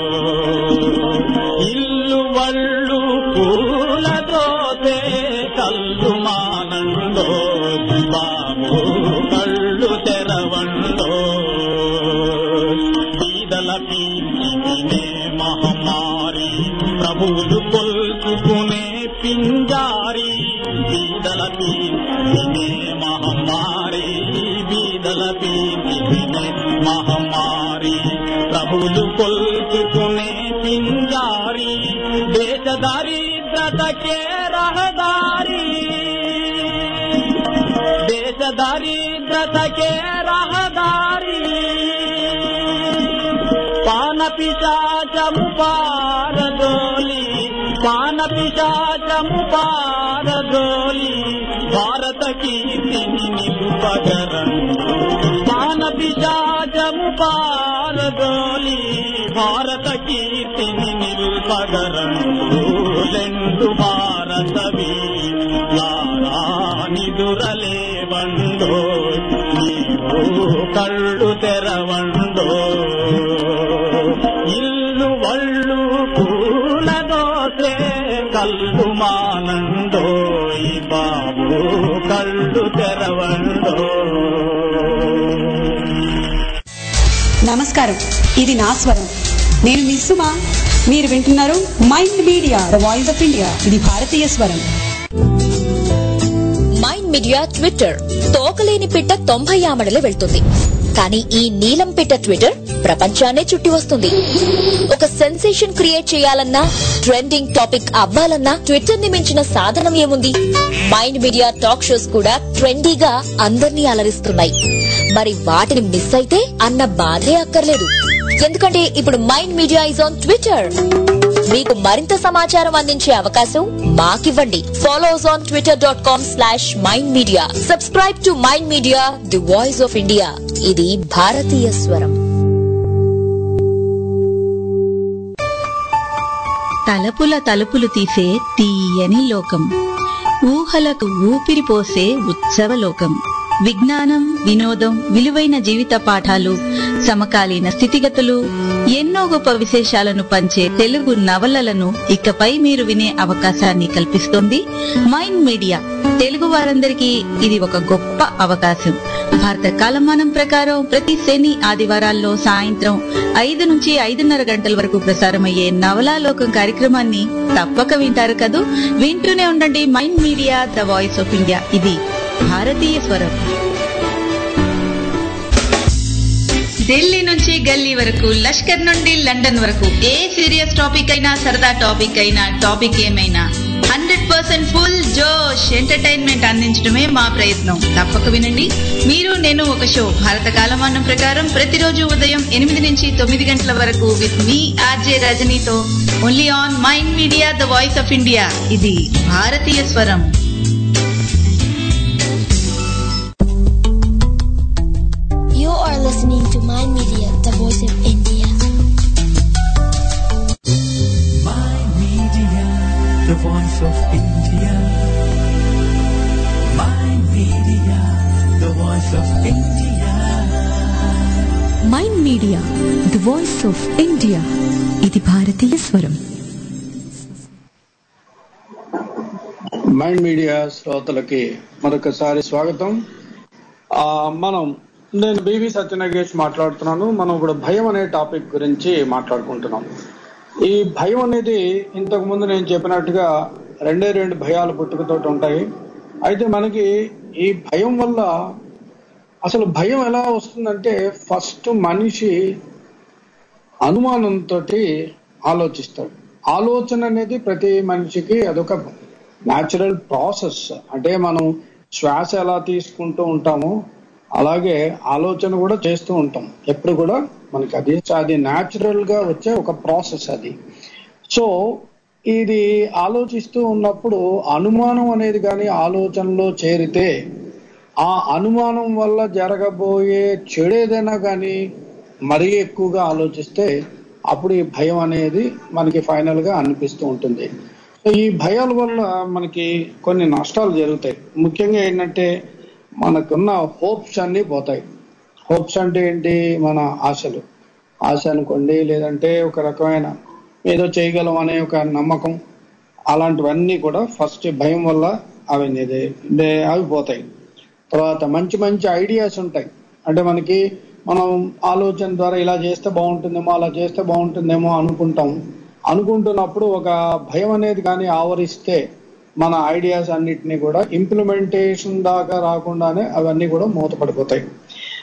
Speaker 6: ఇల్లు వళ్ళు పూల దోతే కళ్ళు మానండో బాబు కళ్ళు తెరవండో బీదల పీల్చినే మహమ్మారి ప్రభువులు కొల్చుకునే పింజారి బీదల వినే మహమ్మారి ప్రభులు కొల్పుకునే సింగారి దేశ దారిద్రతకే రహదారి దేశ దారిద్రతకే రహదారి పాన పిశాచము పారదోలి పాన పిశాచము పారదోలి భారత కీర్తిని నిలుపగరండు పాన పిశాచము పారదోలి భారత కీర్తిని నిలుపగరండు లెండు భారత వీరారా నిదురలేవండో నీవు కళ్ళు తెరవండో ఇల్లు వళ్ళు పూల దోసే కళ్ళు మానండో ఈ బాబు కళ్ళు తెరవండో
Speaker 7: నమస్కారం ఇది నా స్వరం నేను మీ సుమ మీరు వింటున్నారు mind media the voice of India ఇది భారతీయ స్వరం
Speaker 8: మైండ్ మీడియా ట్విట్టర్ తోకలేని పిట్ట తొంభై ఆమడలు వెళ్తుంది కానీ ఈ నీలం పిట్ట ట్విట్టర్ ప్రపంచాన్నే చుట్టి వస్తుంది ఒక సెన్సేషన్ క్రియేట్ చేయాలన్నా ట్రెండింగ్ టాపిక్ అవ్వాలన్నా ట్విట్టర్ ని మించిన సాధనం ఏముంది మైండ్ మీడియా టాక్ షోస్ కూడా ట్రెండీగా అందర్నీ అలరిస్తున్నాయి మరి వాటిని మిస్ అయితే అన్న బాధే అక్కర్లేదు ఎందుకంటే ఇప్పుడు mind media is on twitter మీకు మరింత సమాచారం అందించే అవకాశం మాకివ్వండి follows on twitter dot com slash mind media subscribe to mind media the voice of India ఇది భారతీయ స్వరం
Speaker 9: తలపుల తలుపులు తీసే తీయని లోకం ఊహలకు ఊపిరి పోసే ఉత్సవ లోకం విజ్ఞానం వినోదం విలువైన జీవిత పాఠాలు సమకాలీన స్థితిగతులు ఎన్నో గొప్ప విశేషాలను పంచే తెలుగు నవలలను ఇకపై మీరు వినే అవకాశాన్ని కల్పిస్తోంది మైండ్ మీడియా తెలుగు వారందరికీ ఇది ఒక గొప్ప అవకాశం భారత కాలమానం ప్రకారం ప్రతి శని ఆదివారాల్లో సాయంత్రం ఐదు నుంచి ఐదున్నర గంటల వరకు ప్రసారమయ్యే నవలాలోకం కార్యక్రమాన్ని తప్పక వింటారు కదూ వింటూనే ఉండండి mind media the voice of India ఇది భారతీయ స్వరం ఢిల్లీ నుంచి గల్లీ వరకు లష్కర్ నుండి లండన్ వరకు ఏ సీరియస్ టాపిక్ అయినా సరదా టాపిక్ అయినా టాపిక్ ఏమైనా హండ్రెడ్ పర్సెంట్ ఫుల్ జోష్ ఎంటర్టైన్మెంట్ అందించడమే మా ప్రయత్నం తప్పక వినండి మీరు నేను ఒక షో భారత కాలమానం ప్రకారం ప్రతిరోజు ఉదయం ఎనిమిది నుంచి తొమ్మిది గంటల వరకు విత్ మీ ఆర్జే రజనీతో only on mind media the voice of India ఇది భారతీయ స్వరం
Speaker 10: You are listening to Mind Media, the voice of India.
Speaker 1: Mind Media, the voice of India. Mind Media, the voice of India.
Speaker 2: Mind media the voice of India ఇది భారతీయ స్వరం
Speaker 4: mind media శ్రోతలకి మరొకసారి స్వాగతం ఆ, మనం నేను బీవీ సత్యనగేష్ మాట్లాడుతున్నాను మనం ఇప్పుడు భయం అనే టాపిక్ గురించి మాట్లాడుకుంటున్నాం ఈ భయం అనేది ఇంతకు ముందు నేను చెప్పినట్టుగా రెండే రెండు భయాలు పుట్టుకతోటి ఉంటాయి అయితే మనకి ఈ భయం వల్ల అసలు భయం ఎలా వస్తుందంటే ఫస్ట్ మనిషి అనుమానంతో ఆలోచిస్తాడు ఆలోచన అనేది ప్రతి మనిషికి అదొక న్యాచురల్ ప్రాసెస్ అంటే మనం శ్వాస ఎలా తీసుకుంటూ ఉంటామో అలాగే ఆలోచన కూడా చేస్తూ ఉంటాం ఎప్పుడు కూడా మనకి అది అది న్యాచురల్ గా వచ్చే ఒక ప్రాసెస్ అది సో ఇది ఆలోచిస్తూ ఉన్నప్పుడు అనుమానం అనేది కానీ ఆలోచనలో చేరితే ఆ అనుమానం వల్ల జరగబోయే చెడు ఏదైనా కానీ మరీ ఎక్కువగా ఆలోచిస్తే అప్పుడు ఈ భయం అనేది మనకి ఫైనల్ గా అనిపిస్తూ ఉంటుంది సో ఈ భయాల వల్ల మనకి కొన్ని నష్టాలు జరుగుతాయి ముఖ్యంగా ఏంటంటే మనకున్న హోప్స్ అన్ని పోతాయి హోప్స్ అంటే ఏంటి మన ఆశలు ఆశ అనుకోండి లేదంటే ఒక రకమైన ఏదో చేయగలం అనే ఒక నమ్మకం అలాంటివన్నీ కూడా ఫస్ట్ భయం వల్ల అవి ఇది- దే- అవి పోతాయి తర్వాత మంచి మంచి ఐడియాస్ ఉంటాయి అంటే మనకి మనం ఆలోచన ద్వారా ఇలా చేస్తే బాగుంటుందేమో అలా చేస్తే బాగుంటుందేమో అనుకుంటాం అనుకుంటున్నప్పుడు ఒక భయం అనేది కానీ ఆవరిస్తే మన ఐడియాస్ అన్నిటినీ కూడా ఇంప్లిమెంటేషన్ దాకా రాకుండానే అవన్నీ కూడా మూతపడిపోతాయి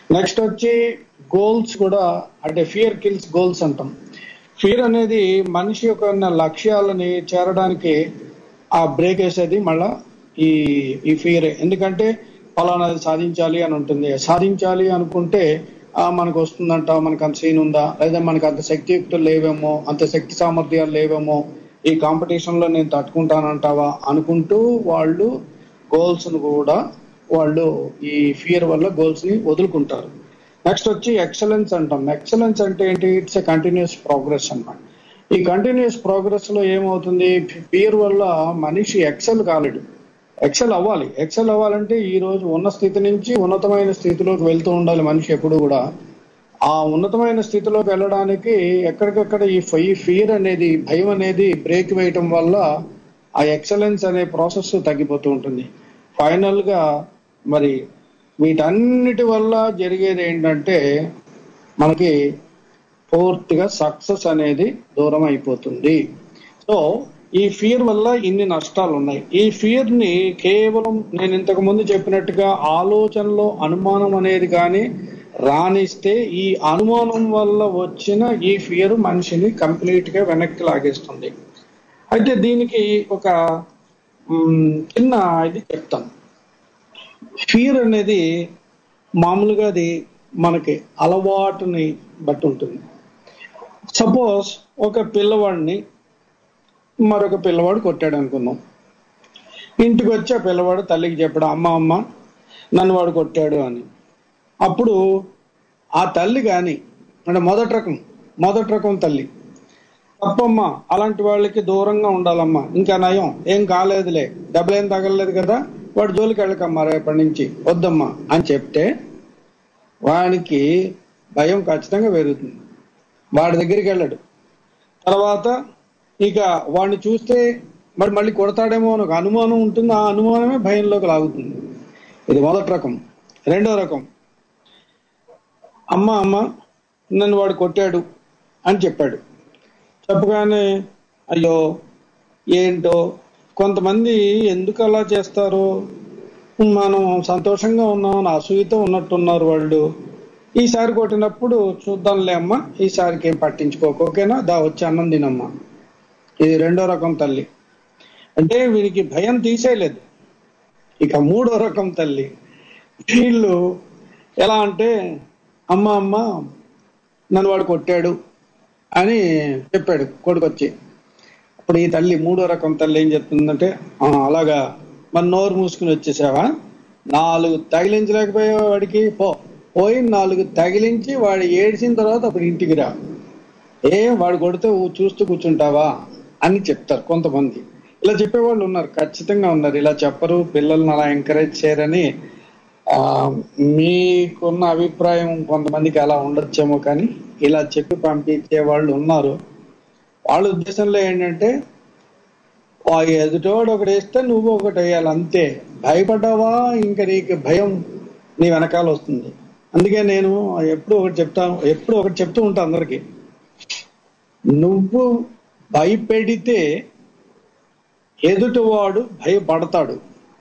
Speaker 4: నెక్స్ట్ వచ్చి గోల్స్ కూడా అంటే ఫియర్ కిల్స్ గోల్స్ అంటాం ఫియర్ అనేది మనిషి యొక్క ఉన్న లక్ష్యాలని చేరడానికి ఆ బ్రేక్ వేసేది మళ్ళా ఈ ఈ ఫియర్ ఎందుకంటే ఫలానాది సాధించాలి అని ఉంటుంది సాధించాలి అనుకుంటే ఆ మనకు వస్తుందంట మనకు అంత సీన్ ఉందా లేదా మనకు అంత శక్తియుక్తులు లేవేమో అంత శక్తి సామర్థ్యాలు లేవేమో ఈ కాంపిటీషన్ లో నేను తట్టుకుంటానంటావా అనుకుంటూ వాళ్ళు గోల్స్ ను కూడా వాళ్ళు ఈ ఫియర్ వల్ల గోల్స్ ని వదులుకుంటారు నెక్స్ట్ వచ్చి ఎక్సలెన్స్ అంటాం ఎక్సలెన్స్ అంటే ఏంటి ఇట్స్ ఎ కంటిన్యూస్ ప్రోగ్రెస్ అన్నమాట ఈ కంటిన్యూస్ ప్రోగ్రెస్ లో ఏమవుతుంది ఫియర్ వల్ల మనిషి ఎక్సెల్ కాలేడు ఎక్సెల్ అవ్వాలి ఎక్సెల్ అవ్వాలంటే ఈ రోజు ఉన్న స్థితి నుంచి ఉన్నతమైన స్థితిలోకి వెళ్తూ ఉండాలి మనిషి ఎప్పుడు కూడా ఆ ఉన్నతమైన స్థితిలోకి వెళ్ళడానికి ఎక్కడికక్కడ ఈ ఈ ఫియర్ అనేది భయం అనేది బ్రేక్ వేయటం వల్ల ఆ ఎక్సలెన్స్ అనే ప్రాసెస్ తగ్గిపోతూ ఉంటుంది ఫైనల్ గా మరి వీటన్నిటి వల్ల జరిగేది ఏంటంటే మనకి పూర్తిగా సక్సెస్ అనేది దూరం అయిపోతుంది సో ఈ ఫియర్ వల్ల ఇన్ని నష్టాలు ఉన్నాయి ఈ ఫియర్ ని కేవలం నేను ఇంతకు ముందు చెప్పినట్టుగా ఆలోచనలో అనుమానం అనేది కానీ రాణిస్తే ఈ అనుమానం వల్ల వచ్చిన ఈ ఫియర్ మనిషిని కంప్లీట్ గా వెనక్కి లాగేస్తుంది అయితే దీనికి ఒక మ్, చిన్న ఇది చెప్తాను ఫియర్ అనేది మామూలుగా అది మనకి అలవాటుని బట్టి ఉంటుంది సపోజ్ ఒక పిల్లవాడిని మరొక పిల్లవాడు కొట్టాడు అనుకుందాం ఇంటికి వచ్చి ఆ పిల్లవాడు తల్లికి చెప్పడం అమ్మ అమ్మ నన్ను వాడు కొట్టాడు అని అప్పుడు ఆ తల్లి కానీ అంటే మొదటి రకం మొదటి రకం తల్లి తప్పమ్మా అలాంటి వాళ్ళకి దూరంగా ఉండాలమ్మా ఇంకా నయం ఏం కాలేదులే దెబ్బలేం తగలలేదు కదా వాడు జోలికి వెళ్ళకమ్మా రేపటి నుంచి వద్దమ్మా అని చెప్తే వానికి భయం ఖచ్చితంగా పెరుగుతుంది వాడి దగ్గరికి వెళ్ళడు తర్వాత ఇక వాడిని చూస్తే మరి మళ్ళీ కొడతాడేమో అని ఒక అనుమానం ఉంటుంది ఆ అనుమానమే భయంలోకి లాగుతుంది ఇది మొదటి రకం రెండో రకం అమ్మ అమ్మ నన్ను వాడు కొట్టాడు అని చెప్పాడు చెప్పగానే అయ్యో ఏంటో కొంతమంది ఎందుకు అలా చేస్తారు మనం సంతోషంగా ఉన్నాం అని అసూయతో ఉన్నట్టున్నారు వాళ్ళు ఈసారి కొట్టినప్పుడు చూద్దాంలే అమ్మా ఈసారికి ఏం పట్టించుకోకు ఓకేనా దా వచ్చి అన్నం తినమ్మా ఇది రెండో రకం తల్లి అంటే వీరికి భయం తీసేయలేదు ఇక మూడో రకం తల్లి వీళ్ళు ఎలా అంటే అమ్మ అమ్మ నన్ను వాడు కొట్టాడు అని చెప్పాడు కొడుకొచ్చి అప్పుడు ఈ తల్లి మూడో రకం తల్లి ఏం చెప్తుందంటే "ఆ, అలాగా మన నోరు మూసుకుని వచ్చేసావా నాలుగు తగిలించలేకపోయావా వాడికి పో పోయి నాలుగు తగిలించి వాడు ఏడిసిన తర్వాత అప్పుడు ఇంటికి రా ఏ వాడు కొడితే ఊ- చూస్తూ కూర్చుంటావా అని చెప్తారు కొంతమంది ఇలా చెప్పేవాళ్ళు ఉన్నారు ఖచ్చితంగా ఉన్నారు ఇలా చెప్పరు పిల్లల్ని అలా ఎంకరేజ్ చేయరని ఆ, మీకున్న అభిప్రాయం కొంతమందికి అలా ఉండొచ్చేమో కానీ ఇలా చెప్పి పంపించే వాళ్ళు ఉన్నారు వాళ్ళ ఉద్దేశంలో ఏంటంటే ఆ ఎదుటోడు ఒకటి వేస్తే నువ్వు ఒకటి వేయాలి అంతే భయపడ్డావా ఇంకా నీకు భయం నీ వెనకాల వస్తుంది అందుకే నేను ఎప్పుడు ఒకటి చెప్తాను ఎప్పుడు ఒకటి చెప్తూ ఉంటా అందరికి నువ్వు భయపెడితే ఎదుటివాడు భయపడతాడు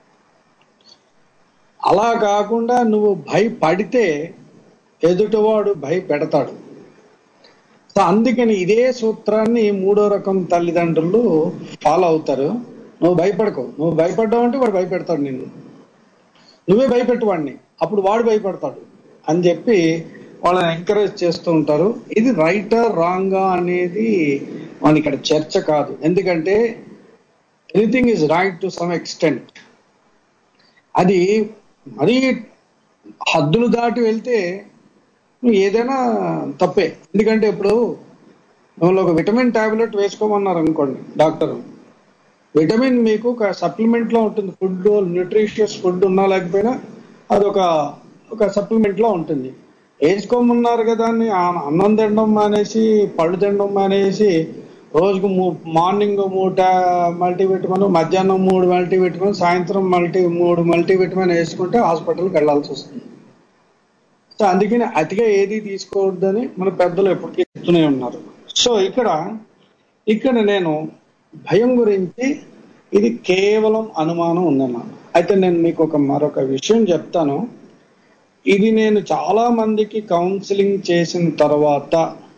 Speaker 4: అలా కాకుండా నువ్వు భయపడితే ఎదుటివాడు భయపెడతాడు సో అందుకని ఇదే సూత్రాన్ని మూడో రకం తల్లిదండ్రులు ఫాలో అవుతారు నువ్వు భయపడకు నువ్వు భయపడ్డావు అంటే వాడు భయపెడతాడు నిన్ను నువ్వే భయపెట్టు వాడిని అప్పుడు వాడు భయపడతాడు అని చెప్పి వాళ్ళని ఎంకరేజ్ చేస్తూ ఉంటారు ఇది రైటా రాంగా అనేది మన ఇక్కడ చర్చ కాదు ఎందుకంటే anything is right to some extent అది మరీ హద్దులు దాటి వెళ్తే ఏదైనా తప్పే ఎందుకంటే ఇప్పుడు మిమ్మల్ని ఒక విటమిన్ టాబ్లెట్ వేసుకోమన్నారు అనుకోండి డాక్టర్ విటమిన్ మీకు ఒక సప్లిమెంట్ లో ఉంటుంది ఫుడ్ న్యూట్రిషియస్ ఫుడ్ ఉన్నా లేకపోయినా అది ఒక ఒక సప్లిమెంట్ లో ఉంటుంది వేసుకోమన్నారు కదా అని ఆ- అన్నం తినడం మానేసి పళ్ళు తినడం మానేసి రోజుకు మూ మార్నింగ్ మూడు మల్టీవిటమిన్ మధ్యాహ్నం మూడు మల్టీవిటమిన్ సాయంత్రం మల్టీ మూడు మల్టీవిటమిన్ వేసుకుంటే హాస్పిటల్కి వెళ్ళాల్సి వస్తుంది సో అందుకని అతిగా ఏది తీసుకోవద్దని మన పెద్దలు ఎప్పటికీ చెప్తూనే ఉన్నారు సో ఇక్కడ ఇక్కడ నేను భయం గురించి ఇది కేవలం అనుమానం ఉందన్నమాట అయితే నేను మీకు ఒక మరొక విషయం చెప్తాను ఇది నేను చాలా మందికి కౌన్సిలింగ్ చేసిన తర్వాత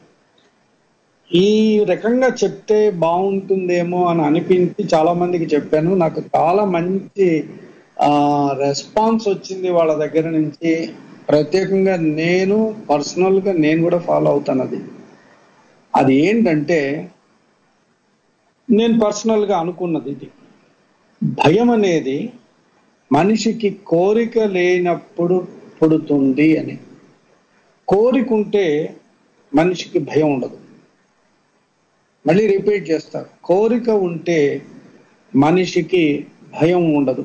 Speaker 4: ఈ రకంగా చెప్తే బాగుంటుందేమో అని అనిపించి చాలా మందికి చెప్పాను నాకు చాలా మంచి రెస్పాన్స్ వచ్చింది వాళ్ళ దగ్గర నుంచి ప్రత్యేకంగా నేను పర్సనల్ గా నేను కూడా ఫాలో అవుతాను అది అది ఏంటంటే నేను పర్సనల్ గా అనుకున్నది ఇది భయం అనేది మనిషికి కోరిక లేనప్పుడు పుడుతుంది అని కోరిక ఉంటే మనిషికి భయం ఉండదు మళ్ళీ రిపీట్ చేస్తా కోరిక ఉంటే మనిషికి భయం ఉండదు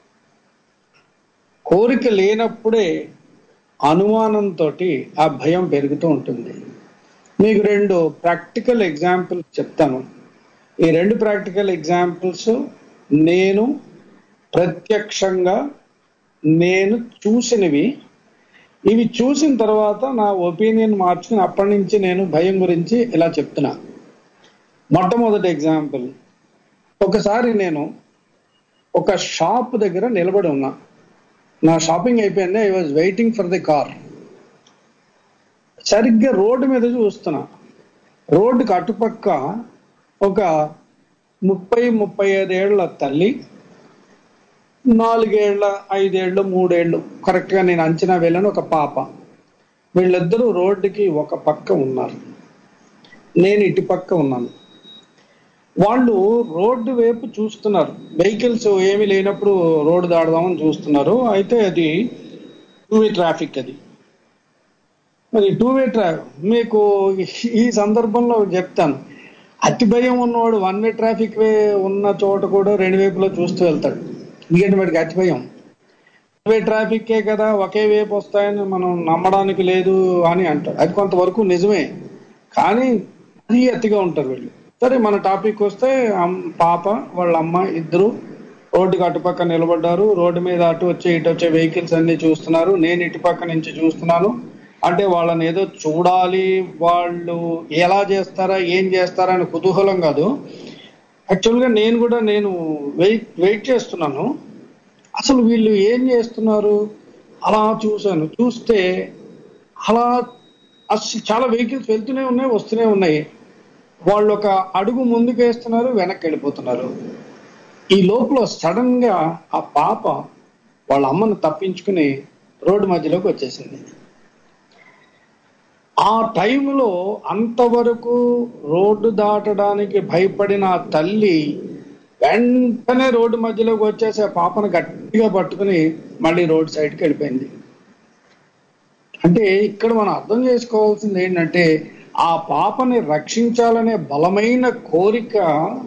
Speaker 4: కోరిక లేనప్పుడే అనుమానంతో ఆ భయం పెరుగుతూ ఉంటుంది మీకు రెండు ప్రాక్టికల్ ఎగ్జాంపుల్స్ చెప్తాను ఈ రెండు ప్రాక్టికల్ ఎగ్జాంపుల్స్ నేను ప్రత్యక్షంగా నేను చూసినవి ఇవి చూసిన తర్వాత నా ఒపీనియన్ మార్చుకుని అప్పటి నుంచి నేను భయం గురించి ఇలా చెప్తున్నా మొట్టమొదటి ఎగ్జాంపుల్ ఒకసారి నేను ఒక షాప్ దగ్గర నిలబడి ఉన్నా నా షాపింగ్ అయిపోయింది I was waiting for the car సరిగ్గా రోడ్డు మీద చూస్తున్నా రోడ్డుకి అటుపక్క ఒక ముప్పై ముప్పై ఐదేళ్ల తల్లి నాలుగేళ్ల ఐదేళ్లు మూడేళ్లు కరెక్ట్గా నేను అంచనా వెళ్ళాను ఒక పాప వీళ్ళిద్దరూ రోడ్డుకి ఒక పక్క ఉన్నారు నేను ఇటు పక్క ఉన్నాను వాళ్ళు రోడ్డు వైపు చూస్తున్నారు వెహికల్స్ ఏమీ లేనప్పుడు రోడ్డు దాడదామని చూస్తున్నారు అయితే అది టూ వే ట్రాఫిక్ అది మరి టూ వే ట్రాఫిక్ మీకు ఈ సందర్భంలో చెప్తాను అతి భయం ఉన్నవాడు వన్ వే ట్రాఫిక్ వే ఉన్న చోట కూడా రెండు వైపులో చూస్తూ వెళ్తాడు ఎందుకంటే వాడికి అతి భయం వే ట్రాఫిక్కే కదా ఒకే వైపు వస్తాయని మనం నమ్మడానికి లేదు అని అంటారు అది కొంతవరకు నిజమే కానీ అది అతిగా ఉంటారు వీళ్ళు సరే మన టాపిక్ వస్తే అమ్- పాప వాళ్ళ అమ్మ ఇద్దరు రోడ్డుకి అటుపక్క నిలబడ్డారు రోడ్డు మీద అటు వచ్చే ఇటు వచ్చే వెహికల్స్ అన్ని చూస్తున్నారు నేను ఇటుపక్క నుంచి చూస్తున్నాను అంటే వాళ్ళని ఏదో చూడాలి వాళ్ళు ఎలా చేస్తారా ఏం చేస్తారా అని కుతూహలం కాదు యాక్చువల్గా నేను కూడా నేను వెయిట్ వెయిట్ చేస్తున్నాను అసలు వీళ్ళు ఏం చేస్తున్నారు అలా చూశాను చూస్తే అలా అసలు చాలా వెహికల్స్ వెళ్తూనే ఉన్నాయి వస్తూనే ఉన్నాయి వాళ్ళు ఒక అడుగు ముందుకు వేస్తున్నారు వెనక్కి వెళ్ళిపోతున్నారు ఈ లోపల సడన్ గా ఆ పాప వాళ్ళ అమ్మను తప్పించుకుని రోడ్డు మధ్యలోకి వచ్చేసింది ఆ టైంలో అంతవరకు రోడ్డు దాటడానికి భయపడిన ఆ తల్లి వెంటనే రోడ్డు మధ్యలోకి వచ్చేసి ఆ పాపను గట్టిగా పట్టుకుని మళ్ళీ రోడ్ సైడ్కి వెళ్ళిపోయింది అంటే ఇక్కడ మనం అర్థం చేసుకోవాల్సింది ఏంటంటే ఆ పాపని రక్షించాలనే బలమైన కోరిక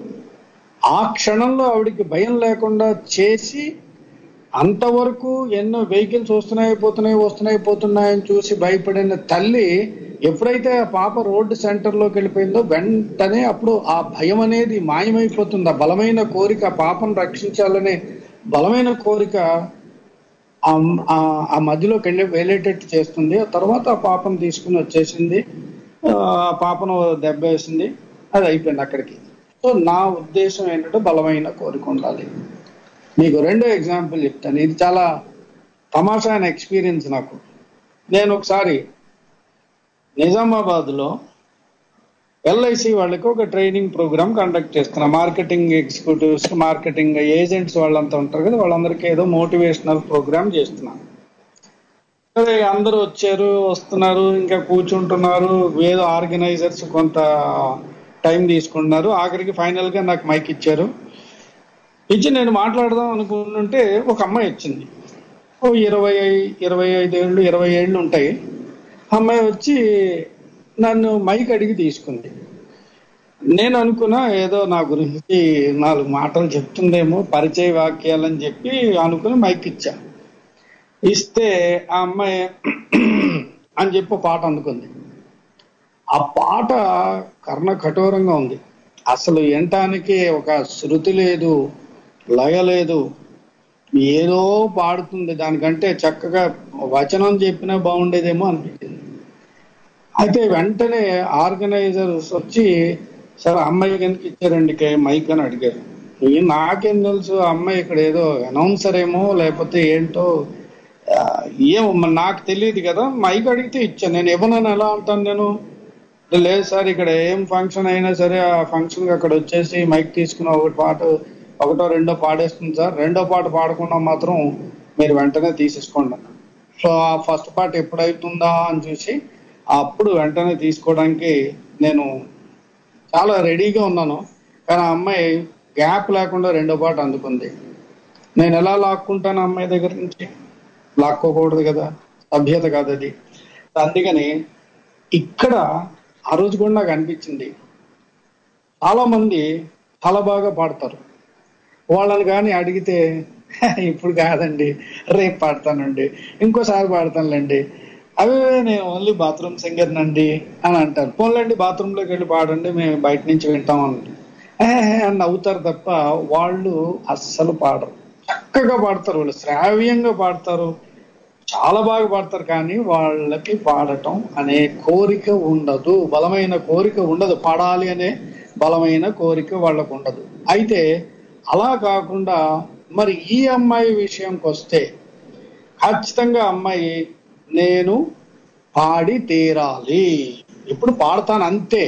Speaker 4: ఆ క్షణంలో ఆవిడికి భయం లేకుండా చేసి అంతవరకు ఎన్నో వెహికల్స్ వస్తున్నాయి పోతున్నాయి వస్తున్నాయి పోతున్నాయని చూసి భయపడిన తల్లి ఎప్పుడైతే ఆ పాప రోడ్డు సెంటర్లోకి వెళ్ళిపోయిందో వెంటనే అప్పుడు ఆ భయం అనేది మాయమైపోతుంది ఆ బలమైన కోరిక ఆ పాపను రక్షించాలనే బలమైన కోరిక ఆ- ఆ- ఆ మధ్యలోకి వెళ్ళి వెళ్ళేటట్టు చేస్తుంది ఆ తర్వాత ఆ పాపను తీసుకుని వచ్చేసింది ఆ పాపను దెబ్బ వేసింది అది అయిపోయింది అక్కడికి సో నా ఉద్దేశం ఏంటంటే బలమైన కోరిక ఉండాలి మీకు రెండో ఎగ్జాంపుల్ చెప్తాను ఇది చాలా తమాషా అయిన ఎక్స్పీరియన్స్ నాకు నేను ఒకసారి నిజామాబాద్ లో ఎల్ఐసి వాళ్ళకి ఒక ట్రైనింగ్ ప్రోగ్రామ్ కండక్ట్ చేస్తున్నా మార్కెటింగ్ ఎగ్జిక్యూటివ్స్ మార్కెటింగ్ ఏజెంట్స్ వాళ్ళంతా ఉంటారు కదా వాళ్ళందరికీ ఏదో మోటివేషనల్ ప్రోగ్రామ్ చేస్తున్నా సరే అందరూ వచ్చారు వస్తున్నారు ఇంకా కూర్చుంటున్నారు ఏదో ఆర్గనైజర్స్ కొంత టైం తీసుకుంటున్నారు ఆఖరికి ఫైనల్ గా నాకు మైక్ ఇచ్చారు ఇచ్చి నేను మాట్లాడదాం అనుకుంటుంటే ఒక అమ్మాయి వచ్చింది ఓ ఇరవై ఇరవై ఐదు ఏళ్ళు ఇరవై ఏళ్ళు ఉంటాయి అమ్మాయి వచ్చి నన్ను మైక్ అడిగి తీసుకుంది నేను అనుకున్నా ఏదో నా గురించి నాలుగు మాటలు చెప్తుందేమో పరిచయ వాక్యాలని చెప్పి అనుకుని మైక్ ఇచ్చా ఇస్తే ఆ అమ్మాయి అని చెప్పి ఒక పాట అందుకుంది ఆ పాట కర్ణ కఠోరంగా ఉంది అసలు వినటానికి ఒక శృతి లేదు లయ లేదు ఏదో పాడుతుంది దానికంటే చక్కగా వచనం చెప్పినా బాగుండేదేమో అనిపించింది అయితే వెంటనే ఆర్గనైజర్స్ వచ్చి సరే అమ్మాయికి ఎందుకు ఇచ్చారండి కే- మైక్ అని అడిగారు ఈ నాకేం తెలుసు ఆ అమ్మాయి ఇక్కడ ఏదో అనౌన్సర్ ఏమో లేకపోతే ఏంటో ఆ, ఏమో మరి నాకు తెలియదు కదా మైక్ అడిగితే ఇచ్చాను నేను ఇవ్వనని ఎలా అంటాను నేను లేదు సార్ ఇక్కడ ఏం ఫంక్షన్ అయినా సరే ఆ ఫంక్షన్ అక్కడ వచ్చేసి మైక్ తీసుకుని ఒకటి పాట ఒకటో రెండో పాడేస్తుంది సార్ రెండో పాట పాడకుండా మాత్రం మీరు వెంటనే తీసేసుకోండి అన్నాడు. సో ఆ ఫస్ట్ పాట ఎప్పుడైతుందా అని చూసి అప్పుడు వెంటనే తీసుకోవడానికి నేను చాలా రెడీగా ఉన్నాను కానీ ఆ అమ్మాయి గ్యాప్ లేకుండా రెండో పాట అందుకుంది నేను ఎలా లాక్కుంటాను ఆ అమ్మాయి దగ్గర నుంచి లాక్కోకూడదు కదా సభ్యత కాదు అది అందుకని ఇక్కడ ఆ రోజు కూడా నాకు అనిపించింది చాలా మంది చాలా బాగా పాడతారు వాళ్ళని కానీ అడిగితే ఇప్పుడు కాదండి రేపు పాడతానండి ఇంకోసారి పాడతానులేండి అవే నేను ఓన్లీ బాత్రూమ్ సింగర్ నండి అని అంటారు పోన్లేండి బాత్రూంలోకి వెళ్ళి పాడండి మేము బయట నుంచి వింటాం అని అని నవ్వుతారు తప్ప వాళ్ళు అస్సలు పాడరు చక్కగా పాడతారు వాళ్ళు శ్రావ్యంగా పాడతారు చాలా బాగా పాడతారు కానీ వాళ్ళకి పాడటం అనే కోరిక ఉండదు బలమైన కోరిక ఉండదు పాడాలి అనే బలమైన కోరిక వాళ్ళకు ఉండదు అయితే అలా కాకుండా మరి ఈ అమ్మాయి విషయంకి వస్తే ఖచ్చితంగా అమ్మాయి నేను పాడి తీరాలి ఇప్పుడు పాడతాను అంతే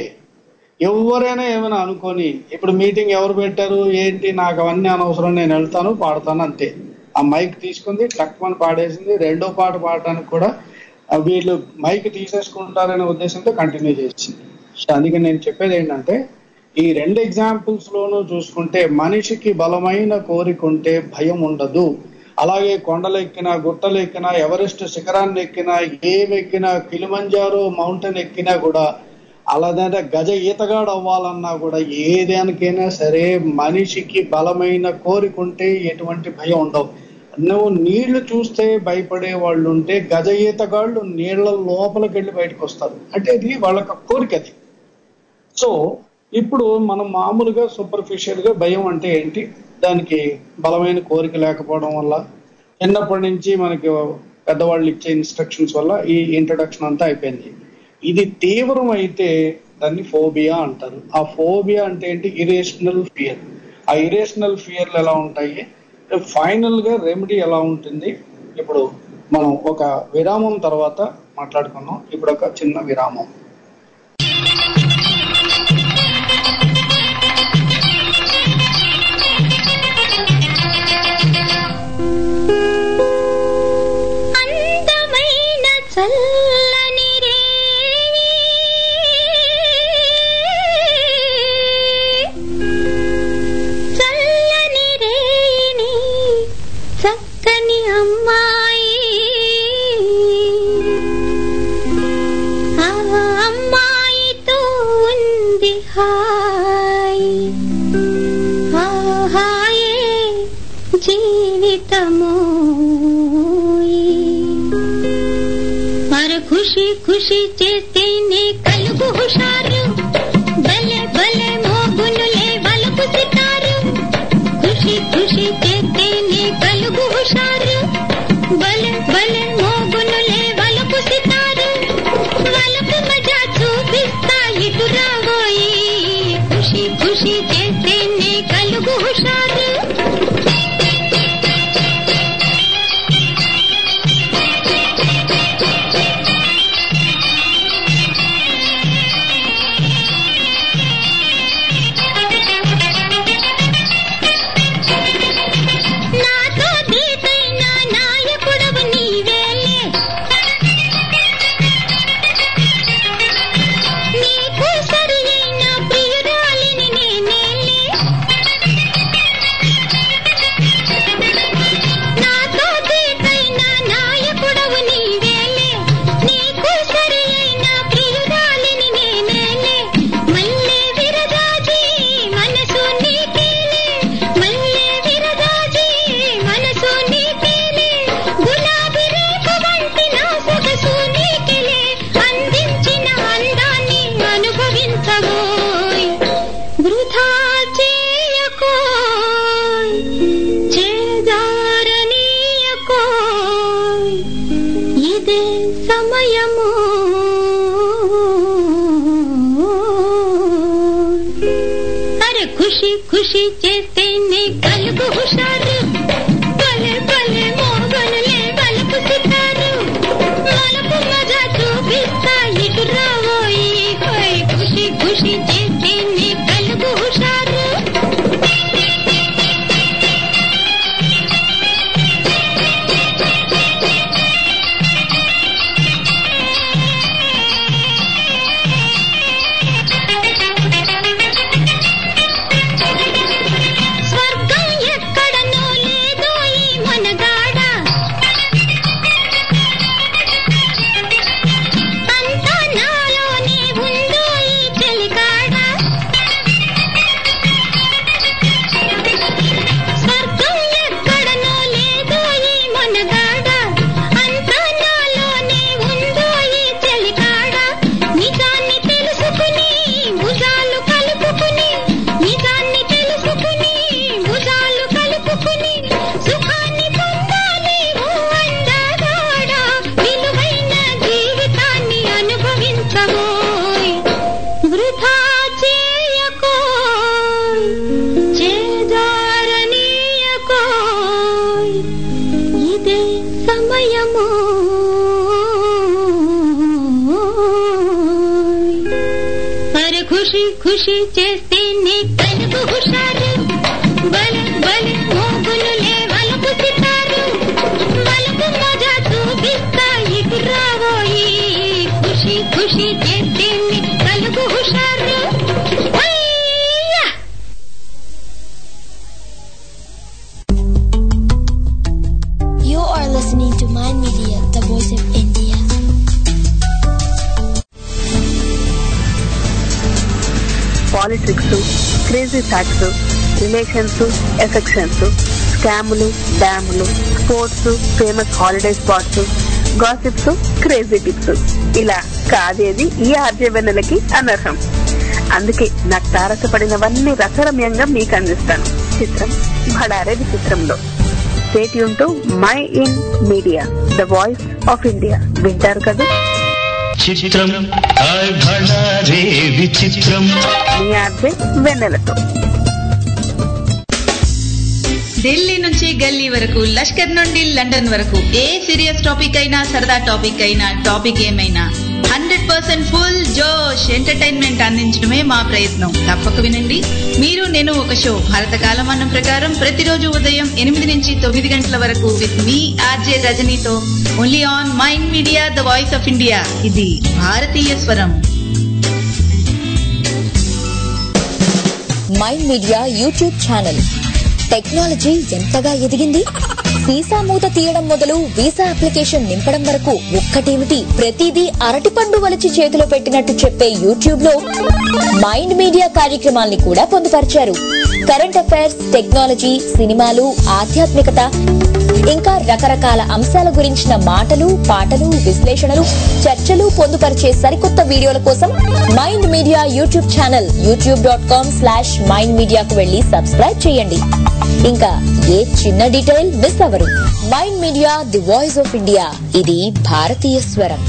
Speaker 4: ఎవరైనా ఏమైనా అనుకొని ఇప్పుడు మీటింగ్ ఎవరు పెట్టారు ఏంటి నాకు అవన్నీ అనవసరం నేను వెళ్తాను పాడతాను అంతే ఆ మైక్ తీసుకుంది టక్మని పాడేసింది రెండో పాట పాడడానికి కూడా ఆ వీళ్ళు మైక్ తీసేసుకుంటారనే ఉద్దేశంతో కంటిన్యూ చేసింది సో అందుకని నేను చెప్పేది ఏంటంటే ఈ రెండు ఎగ్జాంపుల్స్ లోనూ చూసుకుంటే మనిషికి బలమైన కోరిక ఉంటే భయం ఉండదు అలాగే కొండలు ఎక్కినా గుట్టలు ఎక్కినా ఎవరెస్ట్ శిఖరాన్ని ఎక్కినా ఏమి ఎక్కినా కిలిమంజారో మౌంటైన్ ఎక్కినా కూడా అలాదంటే గజ ఈతగాడు అవ్వాలన్నా కూడా ఏదానికైనా సరే మనిషికి బలమైన కోరిక ఉంటే ఎటువంటి భయం ఉండవు నువ్వు నీళ్లు చూస్తే భయపడే వాళ్ళు ఉంటే గజ ఈతగాళ్ళు నీళ్ల లోపలికి వెళ్ళి బయటకు వస్తారు అంటే ఇది వాళ్ళకి కోరిక అది సో ఇప్పుడు మనం మామూలుగా సూపర్ఫిషియల్ గా భయం అంటే ఏంటి దానికి బలమైన కోరిక లేకపోవడం వల్ల చిన్నప్పటి నుంచి మనకి పెద్దవాళ్ళు ఇచ్చే ఇన్స్ట్రక్షన్స్ వల్ల ఈ ఇంట్రడక్షన్ అంతా అయిపోయింది ఇది తీవ్రం అయితే దాన్ని ఫోబియా అంటారు ఆ ఫోబియా అంటే ఏంటి ఇరేషనల్ ఫియర్ ఆ ఇరేషనల్ ఫియర్లు ఎలా ఉంటాయి ఫైనల్ గా రెమెడీ ఎలా ఉంటుంది ఇప్పుడు మనం ఒక విరామం తర్వాత మాట్లాడుకుందాం ఇప్పుడు ఒక చిన్న విరామం
Speaker 11: అందమైన చల్లని రేయి చల్లని రేయిని చక్కని అమ్మాయి ఆ అమ్మాయితో ఉంది హాయి ఆ హాయే జీవితము మరి ఖుషి ఖుషి చేస్తేనే కలుగు హుషారు భలే భలే మోగునులే వలకు సితారు ఖుషి ఖుషి చేస్తేనే కలుగు హుషారు భలే భలే మోగునులే వలకు సితారు వలకు మజా చూపిస్తా ఇటు రాబోయి ఖుషి ఖుషి చేస్తేనే కలుగు హుషారు నాతో దీటైన నాయకుడవు నీవేలే నీకు సరి అయిన ప్రియురాలిని నేనేలే నాతో దీటైన నాయకుడవు నీవేలే నీకు సరి అయిన ప్రియురాలిని నేనేలే మల్లె విరజాజి మనసు నీకేలే మల్లె విరజాజి మనసు నీకేలే గులాబీ రేఖ వంటి నా సొగసు నీకెలే అందించిన అందాన్ని అనుభవించబోయ్ వృధా చేయకోయ్ చేదారనీయకోయ్ ఇదే సమయము అరే ఖుషి ఖుషి చేస్తేనే కలుగు హుషారు భలే భలే మోగనులే వలపు ఖుషి ఖుషి చేస్తేనే కలుగు హుషారు బలే బలే మోగులులే వలకు సితారు వలకు మజా చూపిస్తా ఎగురావోయి ఖుషి ఖుషి చేస్తేనే కలుగు హుషారు హయ్యా!
Speaker 10: You are listening to Mind Media, the voice of India.
Speaker 12: Politics crazy facts relations affections స్కాములు డ్యాములు sports famous holiday spots gossips crazy tips ఇలా కాదేది ఈ ఆర్జవెన్నెలకి అనర్హం అందుకే నాకు తారసపడినవన్నీ రసరమ్యంగా మీకు అందిస్తాను చిత్రం భడారే విచిత్రంలో stay tuned to mind media the voice of India వింటారు కదా
Speaker 6: చిత్రం హాయ్ భళా రే విచిత్రం
Speaker 12: మీ ఆర్జే వెన్నెలతో
Speaker 9: ఢిల్లీ నుంచి గల్లీ వరకు లష్కర్ నుండి లండన్ వరకు ఏ సీరియస్ టాపిక్ అయినా సరదా టాపిక్ అయినా టాపిక్ ఏమైనా హండ్రెడ్ పర్సెంట్ ఫుల్ జోష్ ఎంటర్టైన్మెంట్ అందించడమే మా ప్రయత్నం తప్పక వినండి మీరు నేను ఒక షో భారత కాలమానం ప్రకారం ప్రతిరోజు ఉదయం ఎనిమిది నుంచి తొమ్మిది గంటల వరకు విత్ మీ ఆర్జే రజనీతో only on mind media the voice of India ఇది భారతీయ స్వరం
Speaker 8: mind media YouTube channel technology ఎంతగా ఎదిగింది వీసా మూత తీయడం మొదలు వీసా అప్లికేషన్ నింపడం వరకు ఒక్కటేమిటి ప్రతిదీ అరటిపండు వలిచి చేతిలో పెట్టినట్టు చెప్పే యూట్యూబ్ లో మైండ్ మీడియా కార్యక్రమాల్ని కూడా పొందుపరిచారు కరెంట్ అఫైర్స్ టెక్నాలజీ సినిమాలు ఆధ్యాత్మికత ఇంకా రకరకాల అంశాల గురించిన మాటలు పాటలు విశ్లేషణలు చర్చలు పొందుపరిచే సరికొత్త వీడియోల కోసం mind media YouTube channel YouTube dot com slash mind మీడియాకు వెళ్లి సబ్స్క్రైబ్ చేయండి ఇంకా ఏ చిన్న డీటెయిల్ మిస్ అవ్వరు mind media the voice of India ఇది భారతీయ స్వరం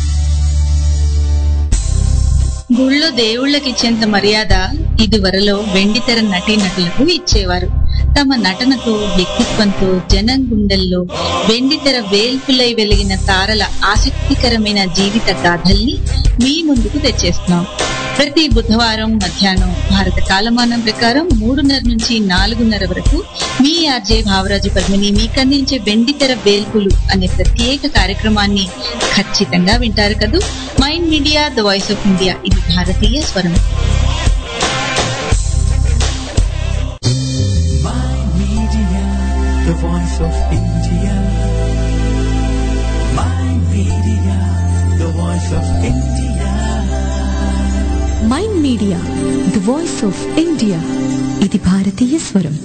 Speaker 9: గుళ్ళో దేవుళ్ళకిచ్చేంత మర్యాద ఇదివరలో వెండితెర నటీనటులకు ఇచ్చేవారు తమ నటనతో వ్యక్తిత్వంతో జనం గుండెల్లో వెండితెర వేల్పులై వెలిగిన తారల ఆసక్తికరమైన జీవిత గాథల్ని మీ ముందుకు తెచ్చేస్తున్నాం ప్రతి బుధవారం మధ్యాహ్నం భారత కాలమానం ప్రకారం మూడున్నర నుంచి నాలుగున్నర వరకు మీ ఆర్జే భావరాజు పద్మిని మీకందించే వెండితెర వేల్పులు అనే ప్రత్యేక కార్యక్రమాన్ని ఖచ్చితంగా వింటారు కదూ mind media the voice of India ఇది భారతీయ స్వరం
Speaker 1: the voice of India. My media, the voice of India.
Speaker 2: Mind media the voice of India ఇది భారతీయ స్వరం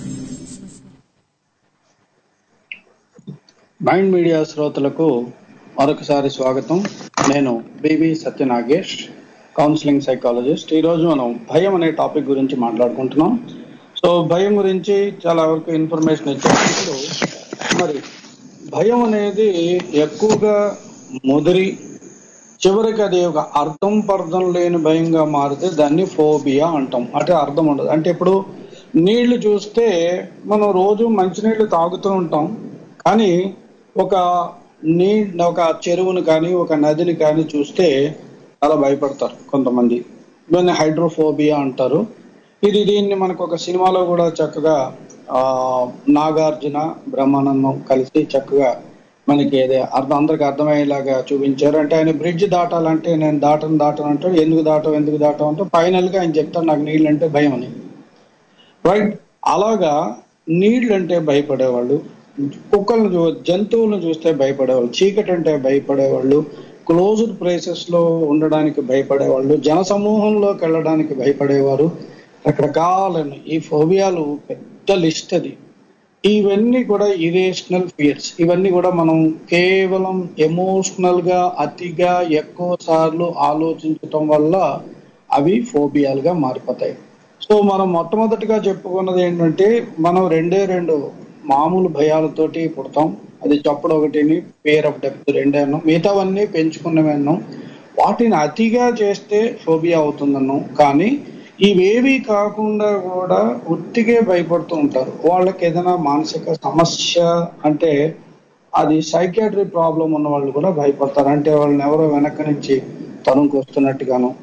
Speaker 4: మైండ్ మీడియా శ్రోతలకు మరొకసారి స్వాగతం నేను బివి సత్యనాగేష్ కౌన్సిలింగ్ సైకాలజిస్ట్ ఈరోజు మనం భయం అనే టాపిక్ గురించి మాట్లాడుకుంటున్నాం సో భయం గురించి చాలా వరకు ఇన్ఫర్మేషన్ ఇచ్చేటప్పుడు మరి భయం అనేది ఎక్కువగా ముదిరి చివరికి అది ఒక అర్థం పర్థం లేని భయంగా మారితే దాన్ని ఫోబియా అంటాం అంటే అర్థం ఉండదు అంటే ఇప్పుడు నీళ్లు చూస్తే మనం రోజు మంచినీళ్ళు తాగుతూ ఉంటాం కానీ ఒక నీ ఒక చెరువును కానీ ఒక నదిని కానీ చూస్తే చాలా భయపడతారు కొంతమంది దీన్ని హైడ్రోఫోబియా అంటారు ఇది దీన్ని మనకు ఒక సినిమాలో కూడా చక్కగా ఆ నాగార్జున బ్రహ్మానందం కలిసి చక్కగా మనకి ఏదే అర్థం అందరికి అర్థమయ్యేలాగా చూపించారు అంటే ఆయన బ్రిడ్జ్ దాటాలంటే నేను దాటను దాటను అంటాడు ఎందుకు దాటం ఎందుకు దాటం అంటే ఫైనల్ గా ఆయన చెప్తాడు నాకు నీళ్ళు అంటే భయం అని రైట్ అలాగా నీళ్ళు అంటే భయపడేవాళ్ళు కుక్కలను చూ జంతువులను చూస్తే భయపడేవాళ్ళు చీకటి అంటే భయపడేవాళ్ళు క్లోజ్డ్ ప్లేసెస్ లో ఉండడానికి భయపడేవాళ్ళు జన సమూహంలోకి వెళ్ళడానికి భయపడేవారు రకరకాలైన ఈ ఫోబియాలు పెద్ద లిస్ట్ అది ఇవన్నీ కూడా ఇరేషనల్ ఫియర్స్ ఇవన్నీ కూడా మనం కేవలం ఎమోషనల్ గా అతిగా ఎక్కువ సార్లు ఆలోచించటం వల్ల అవి ఫోబియాలుగా మారిపోతాయి సో మనం మొట్టమొదటిగా చెప్పుకున్నది ఏంటంటే మనం రెండే రెండు మామూలు భయాలతోటి పుడతాం అది చప్పుడు ఒకటిని పేర్ ఆఫ్ డెప్త్ రెండే అన్నాం మిగతావన్నీ పెంచుకున్నవి అన్నాం వాటిని అతిగా చేస్తే ఫోబియా అవుతుందన్నాం కానీ ఇవేవి కాకుండా కూడా ఉట్టిగే భయపడుతూ ఉంటారు వాళ్ళకి ఏదైనా మానసిక సమస్య అంటే అది సైకాట్రీ ప్రాబ్లం ఉన్న వాళ్ళు కూడా భయపడతారు అంటే వాళ్ళని ఎవరో వెనక నుంచి తరుముకు వస్తున్నట్టుగాను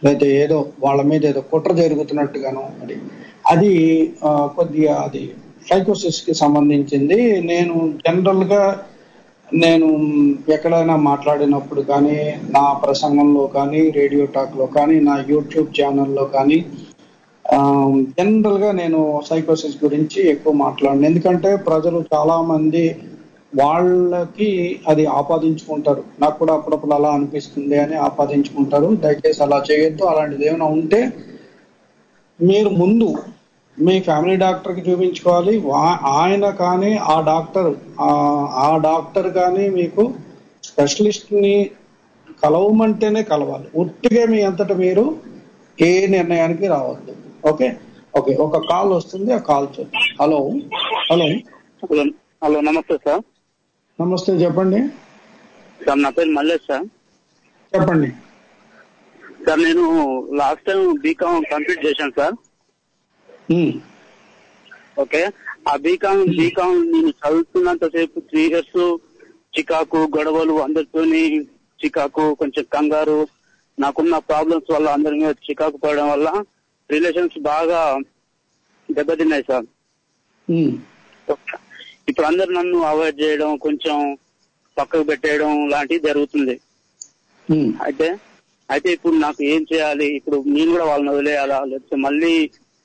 Speaker 4: లేకపోతే ఏదో వాళ్ళ మీద ఏదో కుట్ర జరుగుతున్నట్టుగాను అది అది ఆ, కొద్దిగా అది సైకోసిస్ కి సంబంధించింది నేను జనరల్ గా నేను ఎక్కడైనా మాట్లాడినప్పుడు కానీ నా ప్రసంగంలో కానీ రేడియో టాక్ లో కానీ నా యూట్యూబ్ ఛానల్లో కానీ జనరల్ గా నేను సైకోసిస్ గురించి ఎక్కువ మాట్లాడను ఎందుకంటే ప్రజలు చాలా మంది వాళ్ళకి అది ఆపాదించుకుంటారు నాకు కూడా అప్పుడప్పుడు అలా అనిపిస్తుంది అని ఆపాదించుకుంటారు దయచేసి అలా చేయొద్దు అలాంటిది ఏమైనా ఉంటే మీరు ముందు మీ ఫ్యామిలీ డాక్టర్ కి చూపించుకోవాలి వా- ఆయన కానీ ఆ డాక్టర్ ఆ- ఆ డాక్టర్ కానీ మీకు స్పెషలిస్ట్ ని కలవమంటేనే కలవాలి ఉట్టిగా మీ అంతటా మీరు ఏ నిర్ణయానికి రావద్దు ఓకే ఓకే ఒక కాల్ వస్తుంది ఆ కాల్ చూద్దాం హలో హలో
Speaker 13: హలో హలో నమస్తే సార్
Speaker 4: నమస్తే చెప్పండి
Speaker 13: సార్ నా పేరు మల్లేష్ సార్
Speaker 4: చెప్పండి
Speaker 13: సార్ నేను లాస్ట్ టైం బీకామ్ కంప్లీట్ చేశాను సార్ ఓకే ఆ బీకామ్ బీకామ్ నేను చదువుతున్నంత సేపు త్రీ ఇయర్స్ చికాకు గొడవలు అందరితోని చికాకు కొంచెం కంగారు నాకున్న ప్రాబ్లమ్స్ వల్ల అందరి మీద చికాకు పడడం వల్ల రిలేషన్స్ బాగా దెబ్బతిన్నాయి సార్ ఇప్పుడు అందరు నన్ను అవాయిడ్ చేయడం కొంచెం పక్కకు పెట్టేయడం లాంటివి జరుగుతుంది అయితే అయితే ఇప్పుడు నాకు ఏం చేయాలి ఇప్పుడు నేను కూడా వాళ్ళని వదిలేయాలా లేకపోతే మళ్ళీ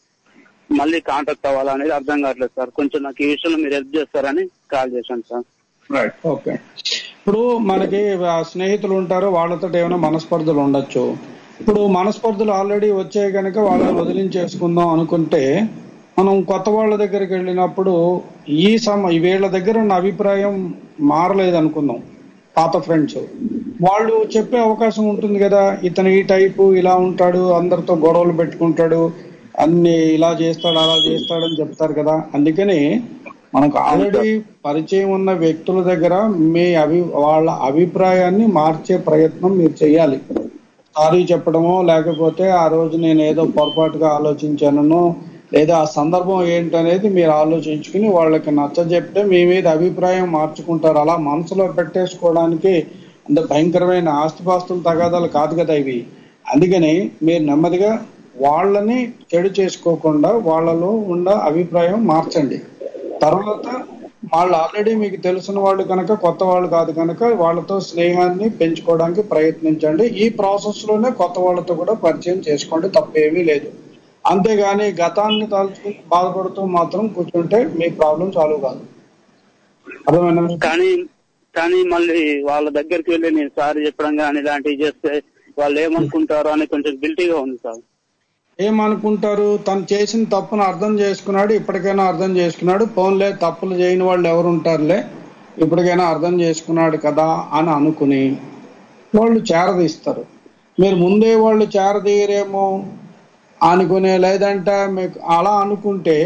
Speaker 13: మళ్ళీ కాంటాక్ట్ అవ్వాలా అనేది అర్థం కావట్లేదు సార్ కొంచెం నాకు ఈ విషయంలో మీరు హెల్ప్ చేస్తారని కాల్ చేశాను సార్
Speaker 4: రైట్ ఓకే ఇప్పుడు మనకి ఆ స్నేహితులు ఉంటారు వాళ్ళతో ఏమైనా మనస్పర్ధలు ఉండొచ్చు ఇప్పుడు మనస్పర్ధలు ఆల్రెడీ వచ్చాయి కనుక వాళ్ళని వదిలించేసుకుందాం అనుకుంటే మనం కొత్త వాళ్ళ దగ్గరికి వెళ్ళినప్పుడు ఈ సమ వీళ్ళ దగ్గర ఉన్న అభిప్రాయం మారలేదు అనుకుందాం పాత ఫ్రెండ్స్ వాళ్ళు చెప్పే అవకాశం ఉంటుంది కదా ఇతను ఈ టైపు ఇలా ఉంటాడు అందరితో గొడవలు పెట్టుకుంటాడు అన్ని ఇలా చేస్తాడు అలా చేస్తాడని చెప్తారు కదా అందుకని మనకు ఆల్రెడీ పరిచయం ఉన్న వ్యక్తుల దగ్గర మీ అభి వాళ్ళ అభిప్రాయాన్ని మార్చే ప్రయత్నం మీరు చేయాలి సారీ చెప్పడమో లేకపోతే ఆ రోజు నేను ఏదో పొరపాటుగా ఆలోచించానో లేదా ఆ సందర్భం ఏంటనేది మీరు ఆలోచించుకుని వాళ్ళకి నచ్చ చెప్తే మీ మీద అభిప్రాయం మార్చుకుంటారు అలా మనసులో పెట్టేసుకోవడానికి అంత భయంకరమైన ఆస్తిపాస్తుల తగాదాలు కాదు కదా ఇవి అందుకని మీరు నెమ్మదిగా వాళ్ళని చెడు చేసుకోకుండా వాళ్ళలో ఉన్న అభిప్రాయం మార్చండి తర్వాత వాళ్ళు ఆల్రెడీ మీకు తెలిసిన వాళ్ళు కనుక కొత్త వాళ్ళు కాదు కనుక వాళ్ళతో స్నేహాన్ని పెంచుకోవడానికి ప్రయత్నించండి ఈ ప్రాసెస్ లోనే కొత్త వాళ్ళతో కూడా పరిచయం చేసుకోండి తప్పేమీ లేదు అంతేగాని గతాన్ని తలుచుకుని బాధపడుతూ మాత్రం కూర్చుంటే మీ ప్రాబ్లం సాల్వ్ కాదు అర్థమైనా
Speaker 13: కానీ కానీ మళ్ళీ వాళ్ళ దగ్గరికి వెళ్ళి నేను సారీ చెప్పడం కానీ ఇలాంటివి చేస్తే వాళ్ళు ఏమనుకుంటారో అని కొంచెం గిల్టీగా ఉంది సార్
Speaker 4: ఏమనుకుంటారు తను చేసిన తప్పును అర్థం చేసుకున్నాడు ఇప్పటికైనా అర్థం చేసుకున్నాడు పోన్లే తప్పులు చేయని వాళ్ళు ఎవరు ఉంటారులే ఇప్పటికైనా అర్థం చేసుకున్నాడు కదా అని అనుకుని వాళ్ళు చేరదీస్తారు మీరు ముందే వాళ్ళు చేరదీయరేమో అనుకునే లేదంటే మీకు అలా అనుకుంటే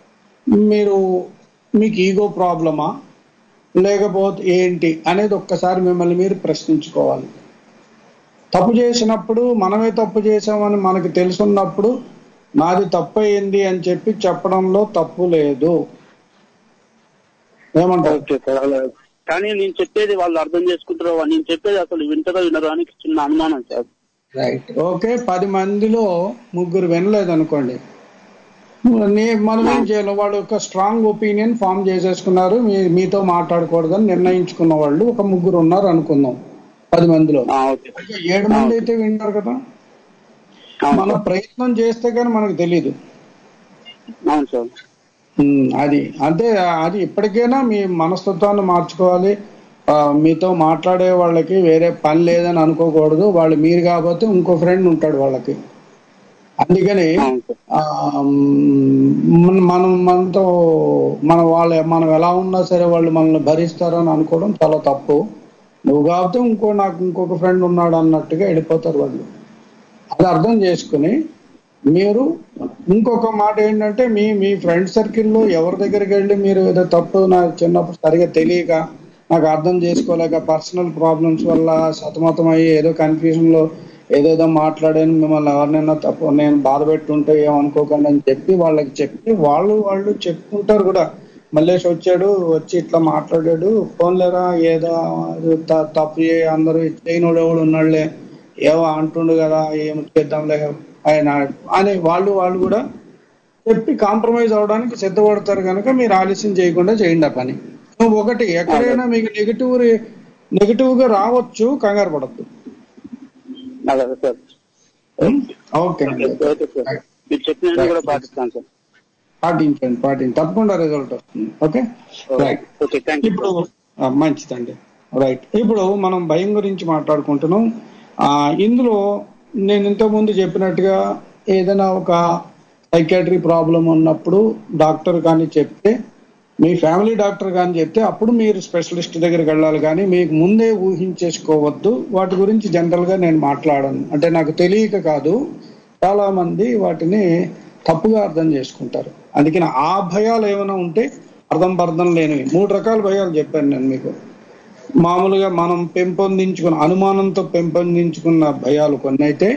Speaker 4: మీరు మీకు ఈగో ప్రాబ్లమా లేకపోతే ఏంటి అనేది ఒక్కసారి మిమ్మల్ని మీరు ప్రశ్నించుకోవాలి తప్పు చేసినప్పుడు మనమే తప్పు చేసామని మనకు తెలుసున్నప్పుడు నాది తప్పు అయింది అని చెప్పి చెప్పడంలో తప్పు లేదు ఏమంటారు
Speaker 13: ఓకే సార్ అలా కానీ నేను చెప్పేది వాళ్ళు అర్థం చేసుకుంటారో నేను చెప్పేది అసలు వింటారో వినరో అని చిన్న అనుమానం సార్
Speaker 4: రైట్ ఓకే పది మందిలో ముగ్గురు వినలేదు అనుకోండి నీ- మనం ఏం చేయాలి వాళ్ళు ఒక స్ట్రాంగ్ ఒపీనియన్ ఫామ్ చేసేసుకున్నారు మీ మీతో మాట్లాడకూడదని నిర్ణయించుకున్న వాళ్ళు ఒక ముగ్గురు ఉన్నారు అనుకుందాం పది మందిలో అయితే ఏడు మంది అయితే వింటారు కదా మన ప్రయత్నం చేస్తే కానీ మనకు తెలియదు
Speaker 13: అవును సార్
Speaker 4: ఉమ్, అది అంటే అది ఇప్పటికైనా మీ మనస్తత్వాన్ని మార్చుకోవాలి ఆ, మీతో మాట్లాడే వాళ్ళకి వేరే పని లేదని అనుకోకూడదు వాళ్ళు మీరు కాకపోతే ఇంకో ఫ్రెండ్ ఉంటాడు వాళ్ళకి అందుకని ఆ, మ్, మనం మనతో మన వాళ్ళ మనం ఎలా ఉన్నా సరే వాళ్ళు మనల్ని భరిస్తారని అనుకోవడం చాలా తప్పు నువ్వు కాకపోతే ఇంకో నాకు ఇంకొక ఫ్రెండ్ ఉన్నాడు అన్నట్టుగా వెళ్ళిపోతారు వాళ్ళు అది అర్థం చేసుకుని మీరు ఇంకొక మాట ఏంటంటే మీ మీ ఫ్రెండ్ సర్కిల్లో ఎవరి దగ్గరికి వెళ్ళి మీరు ఏదో తప్పు నాకు చిన్నప్పుడు సరిగా తెలియక నాకు అర్థం చేసుకోలేక పర్సనల్ ప్రాబ్లమ్స్ వల్ల సతమతం అయ్యి ఏదో కన్ఫ్యూజన్ లో ఏదేదో మాట్లాడాను మిమ్మల్ని ఎవరినైనా తప్పు నేను బాధ పెట్టుంటే ఏమనుకోకండి అని చెప్పి వాళ్ళకి చెప్పి వాళ్ళు వాళ్ళు చెప్పుకుంటారు కూడా మల్లేష్ వచ్చాడు వచ్చి ఇట్లా మాట్లాడాడు ఫోన్ లేరా ఏదో త- తప్పు చేయ అందరూ చేయని వాడు ఎవడు ఉన్నాడులే ఏవో అంటుండు కదా ఏం చేద్దాంలే ఆయన అని వాళ్ళు వాళ్ళు కూడా చెప్పి కాంప్రమైజ్ అవడానికి సిద్ధపడతారు కనుక మీరు ఆలస్యం చేయకుండా చేయండి ఆ పని ఒకటి ఎక్కడైనా మీకు నెగిటివ్ నెగిటివ్ గా రావచ్చు కంగారు పడద్దు
Speaker 13: అలాగే సార్
Speaker 4: ఓకే
Speaker 13: ఓకే సార్ మీరు చెప్పినట్టు కూడా పాటిస్తాను సార్
Speaker 4: పాటించండి పాటించండి తప్పకుండా రిజల్ట్ వస్తుంది okay right
Speaker 13: okay thank you
Speaker 4: ఇప్పుడు ఆ, మంచిదండి రైట్ ఇప్పుడు మనం భయం గురించి మాట్లాడుకుంటున్నాం ఆ, ఇందులో నేను ఇంతకు ముందు చెప్పినట్టుగా ఏదైనా ఒక సైకాట్రీ ప్రాబ్లం ఉన్నప్పుడు డాక్టర్ కానీ చెప్తే మీ ఫ్యామిలీ డాక్టర్ కానీ చెప్తే అప్పుడు మీరు స్పెషలిస్ట్ దగ్గరికి వెళ్ళాలి కానీ మీకు ముందే ఊహించేసుకోవద్దు వాటి గురించి జనరల్ గా నేను మాట్లాడను అంటే నాకు తెలియక కాదు చాలా మంది వాటిని తప్పుగా అర్థం చేసుకుంటారు అందుకని ఆ భయాలు ఏమైనా ఉంటే అర్థం పర్థం లేనివి మూడు రకాల భయాలు చెప్పాను నేను మీకు మామూలుగా మనం పెంపొందించుకున్న అనుమానంతో పెంపొందించుకున్న భయాలు కొన్ని అయితే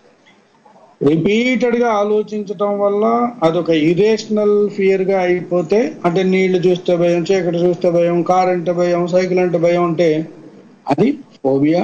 Speaker 4: రిపీటెడ్ గా ఆలోచించటం వల్ల అదొక ఇరేషనల్ ఫియర్ గా అయిపోతే అంటే నీళ్లు చూస్తే భయం చీకటి చూస్తే భయం కార్ అంటే భయం సైకిల్ అంటే భయం అంటే అది ఫోబియా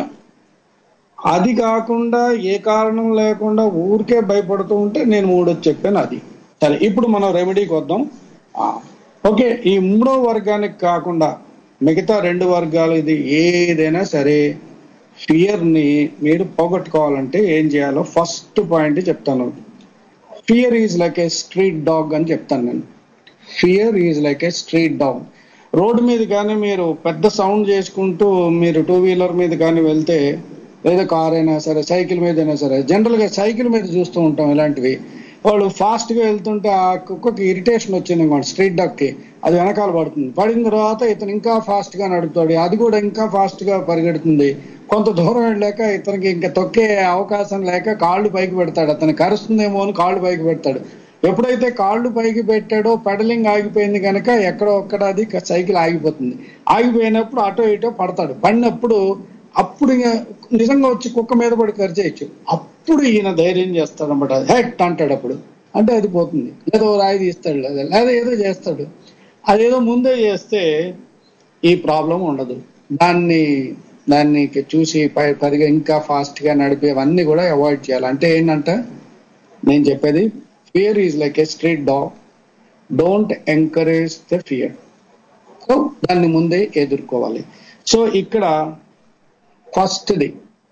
Speaker 4: అది కాకుండా ఏ కారణం లేకుండా ఊరికే భయపడుతూ ఉంటే నేను మూడోది చెప్పాను అది సరే ఇప్పుడు మనం రెమెడీకి వద్దాం ఆ, ఓకే ఈ మూడో వర్గానికి కాకుండా మిగతా రెండు వర్గాలు ఇది ఏదైనా సరే ఫియర్ ని మీరు పోగొట్టుకోవాలంటే ఏం చేయాలో ఫస్ట్ పాయింట్ చెప్తాను fear is like a street dog అని చెప్తాను నేను fear is like a street dog రోడ్డు మీద కానీ మీరు పెద్ద సౌండ్ చేసుకుంటూ మీరు టూ వీలర్ మీద కానీ వెళ్తే లేదా కార్ అయినా సరే సైకిల్ మీద అయినా సరే జనరల్ గా సైకిల్ మీద చూస్తూ ఉంటాం ఇలాంటివి వాళ్ళు ఫాస్ట్ గా వెళ్తుంటే ఆ కుక్కకి ఇరిటేషన్ వచ్చింది అనుకోండి స్ట్రీట్ డాగ్ కి అది వెనకాల పడుతుంది పడిన తర్వాత ఇతను ఇంకా ఫాస్ట్ గా నడుపుతాడు అది కూడా ఇంకా ఫాస్ట్ గా పరిగెడుతుంది కొంత దూరం వెళ్ళాక ఇతనికి ఇంకా తొక్కే అవకాశం లేక కాళ్ళు పైకి పెడతాడు అతను కరుస్తుందేమో అని కాళ్ళు పైకి పెడతాడు ఎప్పుడైతే కాళ్ళు పైకి పెట్టాడో పెడలింగ్ ఆగిపోయింది కనుక ఎక్కడో ఒక్కడ అది సైకిల్ ఆగిపోతుంది ఆగిపోయినప్పుడు అటో ఇటో పడతాడు పడినప్పుడు అప్పుడు ఇక నిజంగా వచ్చి కుక్క మీద పడి ఖర్చేయచ్చు అప్పుడు ఈయన ధైర్యం చేస్తాడు అనమాట హెట్ అంటాడు అప్పుడు అంటే అది పోతుంది లేదా ఓ రాయి తీస్తాడు లేదా లేదా ఏదో చేస్తాడు అదేదో ముందే చేస్తే ఈ ప్రాబ్లం ఉండదు దాన్ని దాన్ని చూసి పై- పదిగా ఇంకా ఫాస్ట్ గా నడిపేవన్నీ కూడా అవాయిడ్ చేయాలి అంటే ఏంటంటే నేను చెప్పేది fear is like a street dog don't encourage the fear so దాన్ని ముందే ఎదుర్కోవాలి సో ఇక్కడ ఫస్ట్ది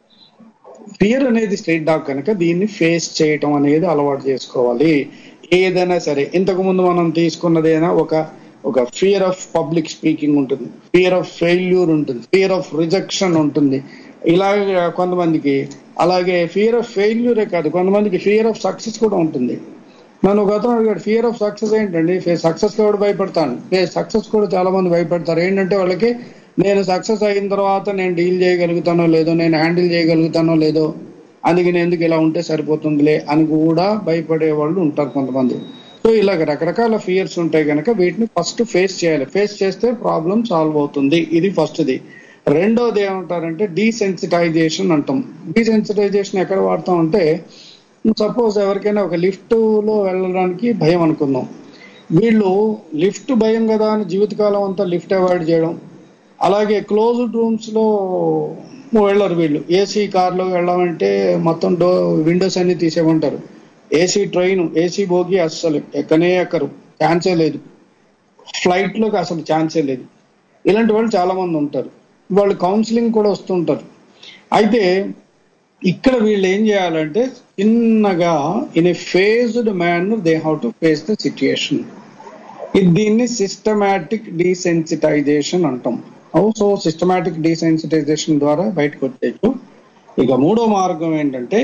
Speaker 4: ఫియర్ అనేది స్ట్రీట్ డాగ్ కనుక దీన్ని ఫేస్ చేయటం అనేది అలవాటు చేసుకోవాలి ఏదైనా సరే ఇంతకు ముందు మనం తీసుకున్నదైనా ఒక ఒక ఫియర్ ఆఫ్ పబ్లిక్ స్పీకింగ్ ఉంటుంది ఫియర్ ఆఫ్ ఫెయిల్యూర్ ఉంటుంది ఫియర్ ఆఫ్ రిజెక్షన్ ఉంటుంది ఇలాగే కొంతమందికి అలాగే ఫియర్ ఆఫ్ ఫెయిల్యూరే కాదు కొంతమందికి ఫియర్ ఆఫ్ సక్సెస్ కూడా ఉంటుంది నన్ను ఒక అతను అడిగాడు ఫియర్ ఆఫ్ సక్సెస్ ఏంటండి సక్సెస్ కూడా భయపడతాను సక్సెస్ కూడా చాలా మంది భయపడతారు ఏంటంటే వాళ్ళకి నేను సక్సెస్ అయిన తర్వాత నేను డీల్ చేయగలుగుతానో లేదో నేను హ్యాండిల్ చేయగలుగుతానో లేదో అందుకని ఎందుకు ఇలా ఉంటే సరిపోతుందిలే అని కూడా భయపడే వాళ్ళు ఉంటారు కొంతమంది సో ఇలాగ రకరకాల ఫియర్స్ ఉంటాయి కనుక వీటిని ఫస్ట్ ఫేస్ చేయాలి ఫేస్ చేస్తే ప్రాబ్లం సాల్వ్ అవుతుంది ఇది ఫస్ట్ది రెండోది ఏమంటారంటే డీసెన్సిటైజేషన్ అంటాం డీసెన్సిటైజేషన్ ఎక్కడ వాడతాం అంటే సపోజ్ ఎవరికైనా ఒక లిఫ్ట్ లో వెళ్ళడానికి భయం అనుకుందాం వీళ్ళు లిఫ్ట్ భయం కదా అని జీవితకాలం అంతా లిఫ్ట్ అవాయిడ్ చేయడం అలాగే క్లోజ్డ్ రూమ్స్ లో వెళ్ళరు వీళ్ళు ఏసీ కార్లో వెళ్ళామంటే మొత్తం డో విండోస్ అన్ని తీసేమంటారు ఏసీ ట్రైన్ ఏసీ బోగి అస్సలు ఎక్కనే ఎక్కరు ఛాన్సే లేదు ఫ్లైట్ లోకి అసలు ఛాన్సే లేదు ఇలాంటి వాళ్ళు చాలా మంది ఉంటారు వాళ్ళు కౌన్సిలింగ్ కూడా వస్తుంటారు అయితే ఇక్కడ వీళ్ళు ఏం చేయాలంటే చిన్నగా in a phased manner they have to face the situation ఇది దీన్ని సిస్టమాటిక్ డీసెన్సిటైజేషన్ అంటాం సో సిస్టమాటిక్ డీసెన్సిటైజేషన్ ద్వారా బయటకు వచ్చేయచ్చు ఇక మూడో మార్గం ఏంటంటే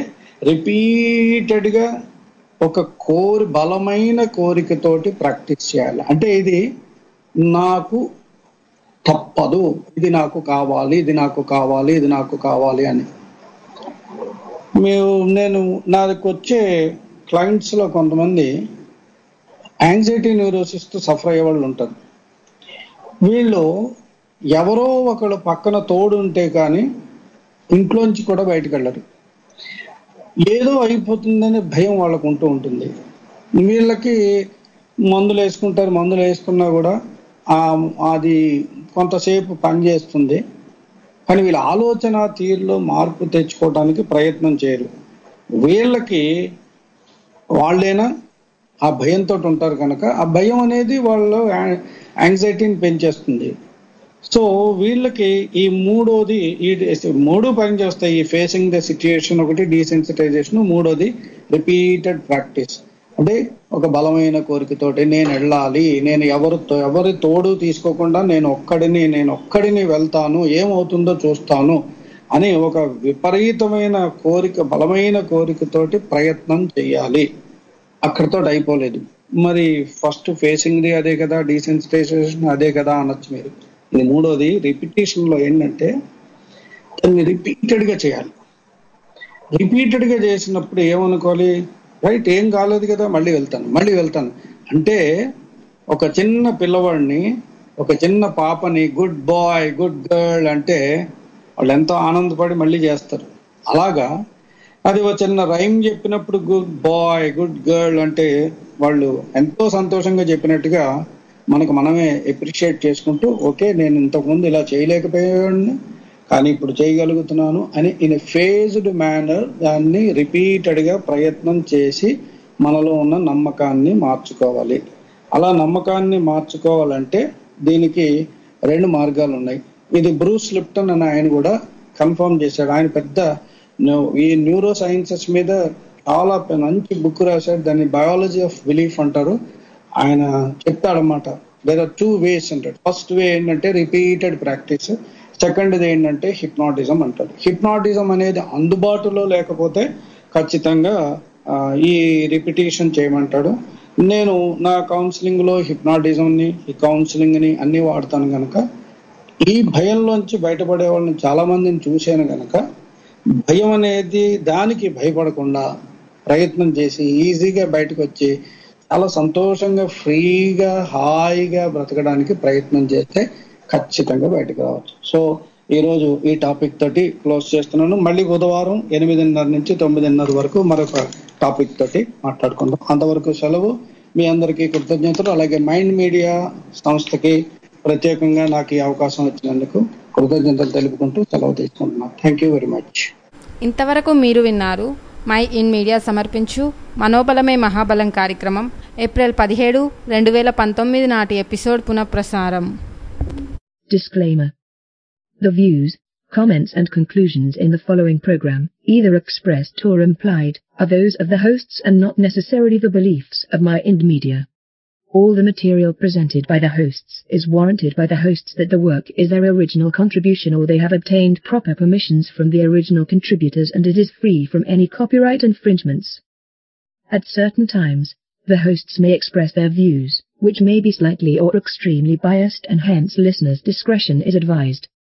Speaker 4: రిపీటెడ్ గా ఒక కోరి బలమైన కోరికతోటి ప్రాక్టీస్ చేయాలి అంటే ఇది నాకు తప్పదు ఇది నాకు కావాలి ఇది నాకు కావాలి ఇది నాకు కావాలి అని మేము నేను నాకు వచ్చే క్లయింట్స్ లో కొంతమంది యాంగ్జైటీ న్యూరోసిస్ తో సఫర్ అయ్యే వాళ్ళు ఉంటారు వీళ్ళు ఎవరో ఒకళ్ళు పక్కన తోడు ఉంటే కానీ ఇంట్లోంచి కూడా బయటకు వెళ్ళరు ఏదో అయిపోతుందనే భయం వాళ్ళకు ఉంటూ ఉంటుంది వీళ్ళకి మందులు వేసుకుంటారు మందులు వేసుకున్నా కూడా ఆ అది కొంతసేపు పనిచేస్తుంది కానీ వీళ్ళ ఆలోచన తీరులో మార్పు తెచ్చుకోవడానికి ప్రయత్నం చేయరు వీళ్ళకి వాళ్ళైనా ఆ భయంతో ఉంటారు కనుక ఆ భయం అనేది వాళ్ళ యాంగ్జైటీని పెంచేస్తుంది సో వీళ్ళకి ఈ మూడోది ఈ మూడు పని చేస్తాయి ఈ ఫేసింగ్ ద సిచ్యుయేషన్ ఒకటి డీసెన్సిటైజేషన్ మూడోది రిపీటెడ్ ప్రాక్టీస్ అంటే ఒక బలమైన కోరికతోటి నేను వెళ్ళాలి నేను ఎవరు ఎవరి తోడు తీసుకోకుండా నేను ఒక్కడిని నేను ఒక్కడిని వెళ్తాను ఏమవుతుందో చూస్తాను అని ఒక విపరీతమైన కోరిక బలమైన కోరికతోటి ప్రయత్నం చేయాలి అక్కడితో అయిపోలేదు మరి ఫస్ట్ ఫేసింగ్ ది అదే కదా డీసెన్సిటైజేషన్ అదే కదా అనొచ్చు మీరు ఇది మూడోది రిపిటేషన్ లో ఏంటంటే దాన్ని రిపీటెడ్ గా చేయాలి రిపీటెడ్ గా చేసినప్పుడు ఏమనుకోవాలి రైట్ ఏం కాలేదు కదా మళ్ళీ వెళ్తాను మళ్ళీ వెళ్తాను అంటే ఒక చిన్న పిల్లవాడిని ఒక చిన్న పాపని గుడ్ బాయ్ గుడ్ గర్ల్ అంటే వాళ్ళు ఎంతో ఆనందపడి మళ్ళీ చేస్తారు అలాగా అది ఒక చిన్న రైమ్ చెప్పినప్పుడు గుడ్ బాయ్ గుడ్ గర్ల్ అంటే వాళ్ళు ఎంతో సంతోషంగా చెప్పినట్టుగా మనకు మనమే ఎప్రిషియేట్ చేసుకుంటూ ఓకే నేను ఇంతకుముందు ఇలా చేయలేకపోయాను కానీ ఇప్పుడు చేయగలుగుతున్నాను అని ఇన్ ఫేజ్డ్ మేనర్ దాన్ని రిపీటెడ్ గా ప్రయత్నం చేసి మనలో ఉన్న నమ్మకాన్ని మార్చుకోవాలి అలా నమ్మకాన్ని మార్చుకోవాలంటే దీనికి రెండు మార్గాలు ఉన్నాయి ఇది బ్రూస్ లిప్టన్ అని ఆయన కూడా కన్ఫర్మ్ చేశాడు ఆయన పెద్ద ఈ న్యూరో సైన్సెస్ మీద చాలా మంచి బుక్ రాశాడు దాన్ని బయాలజీ ఆఫ్ బిలీఫ్ అంటారు ఆయన చెప్తాడనమాట దేర్ ఆర్ టూ వేస్ అంటాడు ఫస్ట్ వే ఏంటంటే రిపీటెడ్ ప్రాక్టీస్ సెకండ్ ఏంటంటే హిప్నాటిజం అంటారు హిప్నాటిజం అనేది అందుబాటులో లేకపోతే ఖచ్చితంగా ఈ రిపిటేషన్ చేయమంటాడు నేను నా కౌన్సిలింగ్ లో హిప్నాటిజం ని ఈ కౌన్సిలింగ్ ని అన్ని వాడతాను కనుక ఈ భయంలోంచి బయటపడే వాళ్ళని చాలా మందిని చూశాను కనుక భయం అనేది దానికి భయపడకుండా ప్రయత్నం చేసి ఈజీగా బయటకు వచ్చి చాలా సంతోషంగా ఫ్రీగా హాయిగా బ్రతకడానికి ప్రయత్నం చేస్తే ఖచ్చితంగా బయటకు రావచ్చు సో ఈ రోజు ఈ టాపిక్ తోటి క్లోజ్ చేస్తున్నాను మళ్ళీ బుధవారం ఎనిమిదిన్నర నుంచి తొమ్మిదిన్నర వరకు మరొక టాపిక్ తోటి మాట్లాడుకుందాం అంతవరకు సెలవు మీ అందరికీ కృతజ్ఞతలు అలాగే మైండ్ మీడియా సంస్థకి ప్రత్యేకంగా నాకు ఈ అవకాశం వచ్చినందుకు కృతజ్ఞతలు తెలుపుకుంటూ సెలవు తీసుకుంటున్నాను థ్యాంక్ యూ వెరీ మచ్
Speaker 3: ఇంతవరకు మీరు విన్నారు మై ఇన్ మీడియా సమర్పించు మనోబలమే మహాబలం కార్యక్రమం ఏప్రిల్ పదిహేడు రెండు వేల పంతొమ్మిది నాటి ఎపిసోడ్ పునఃప్రసారం
Speaker 14: Disclaimer. The views, comments and conclusions in the following program, either expressed or implied, are those of the hosts and not necessarily the beliefs of my Ind Media. All the material presented by the hosts is warranted by the hosts that the work is their original contribution or they have obtained proper permissions from the original contributors and it is free from any copyright infringements. At certain times, the hosts may express their views, which may be slightly or extremely biased and hence listeners' discretion is advised.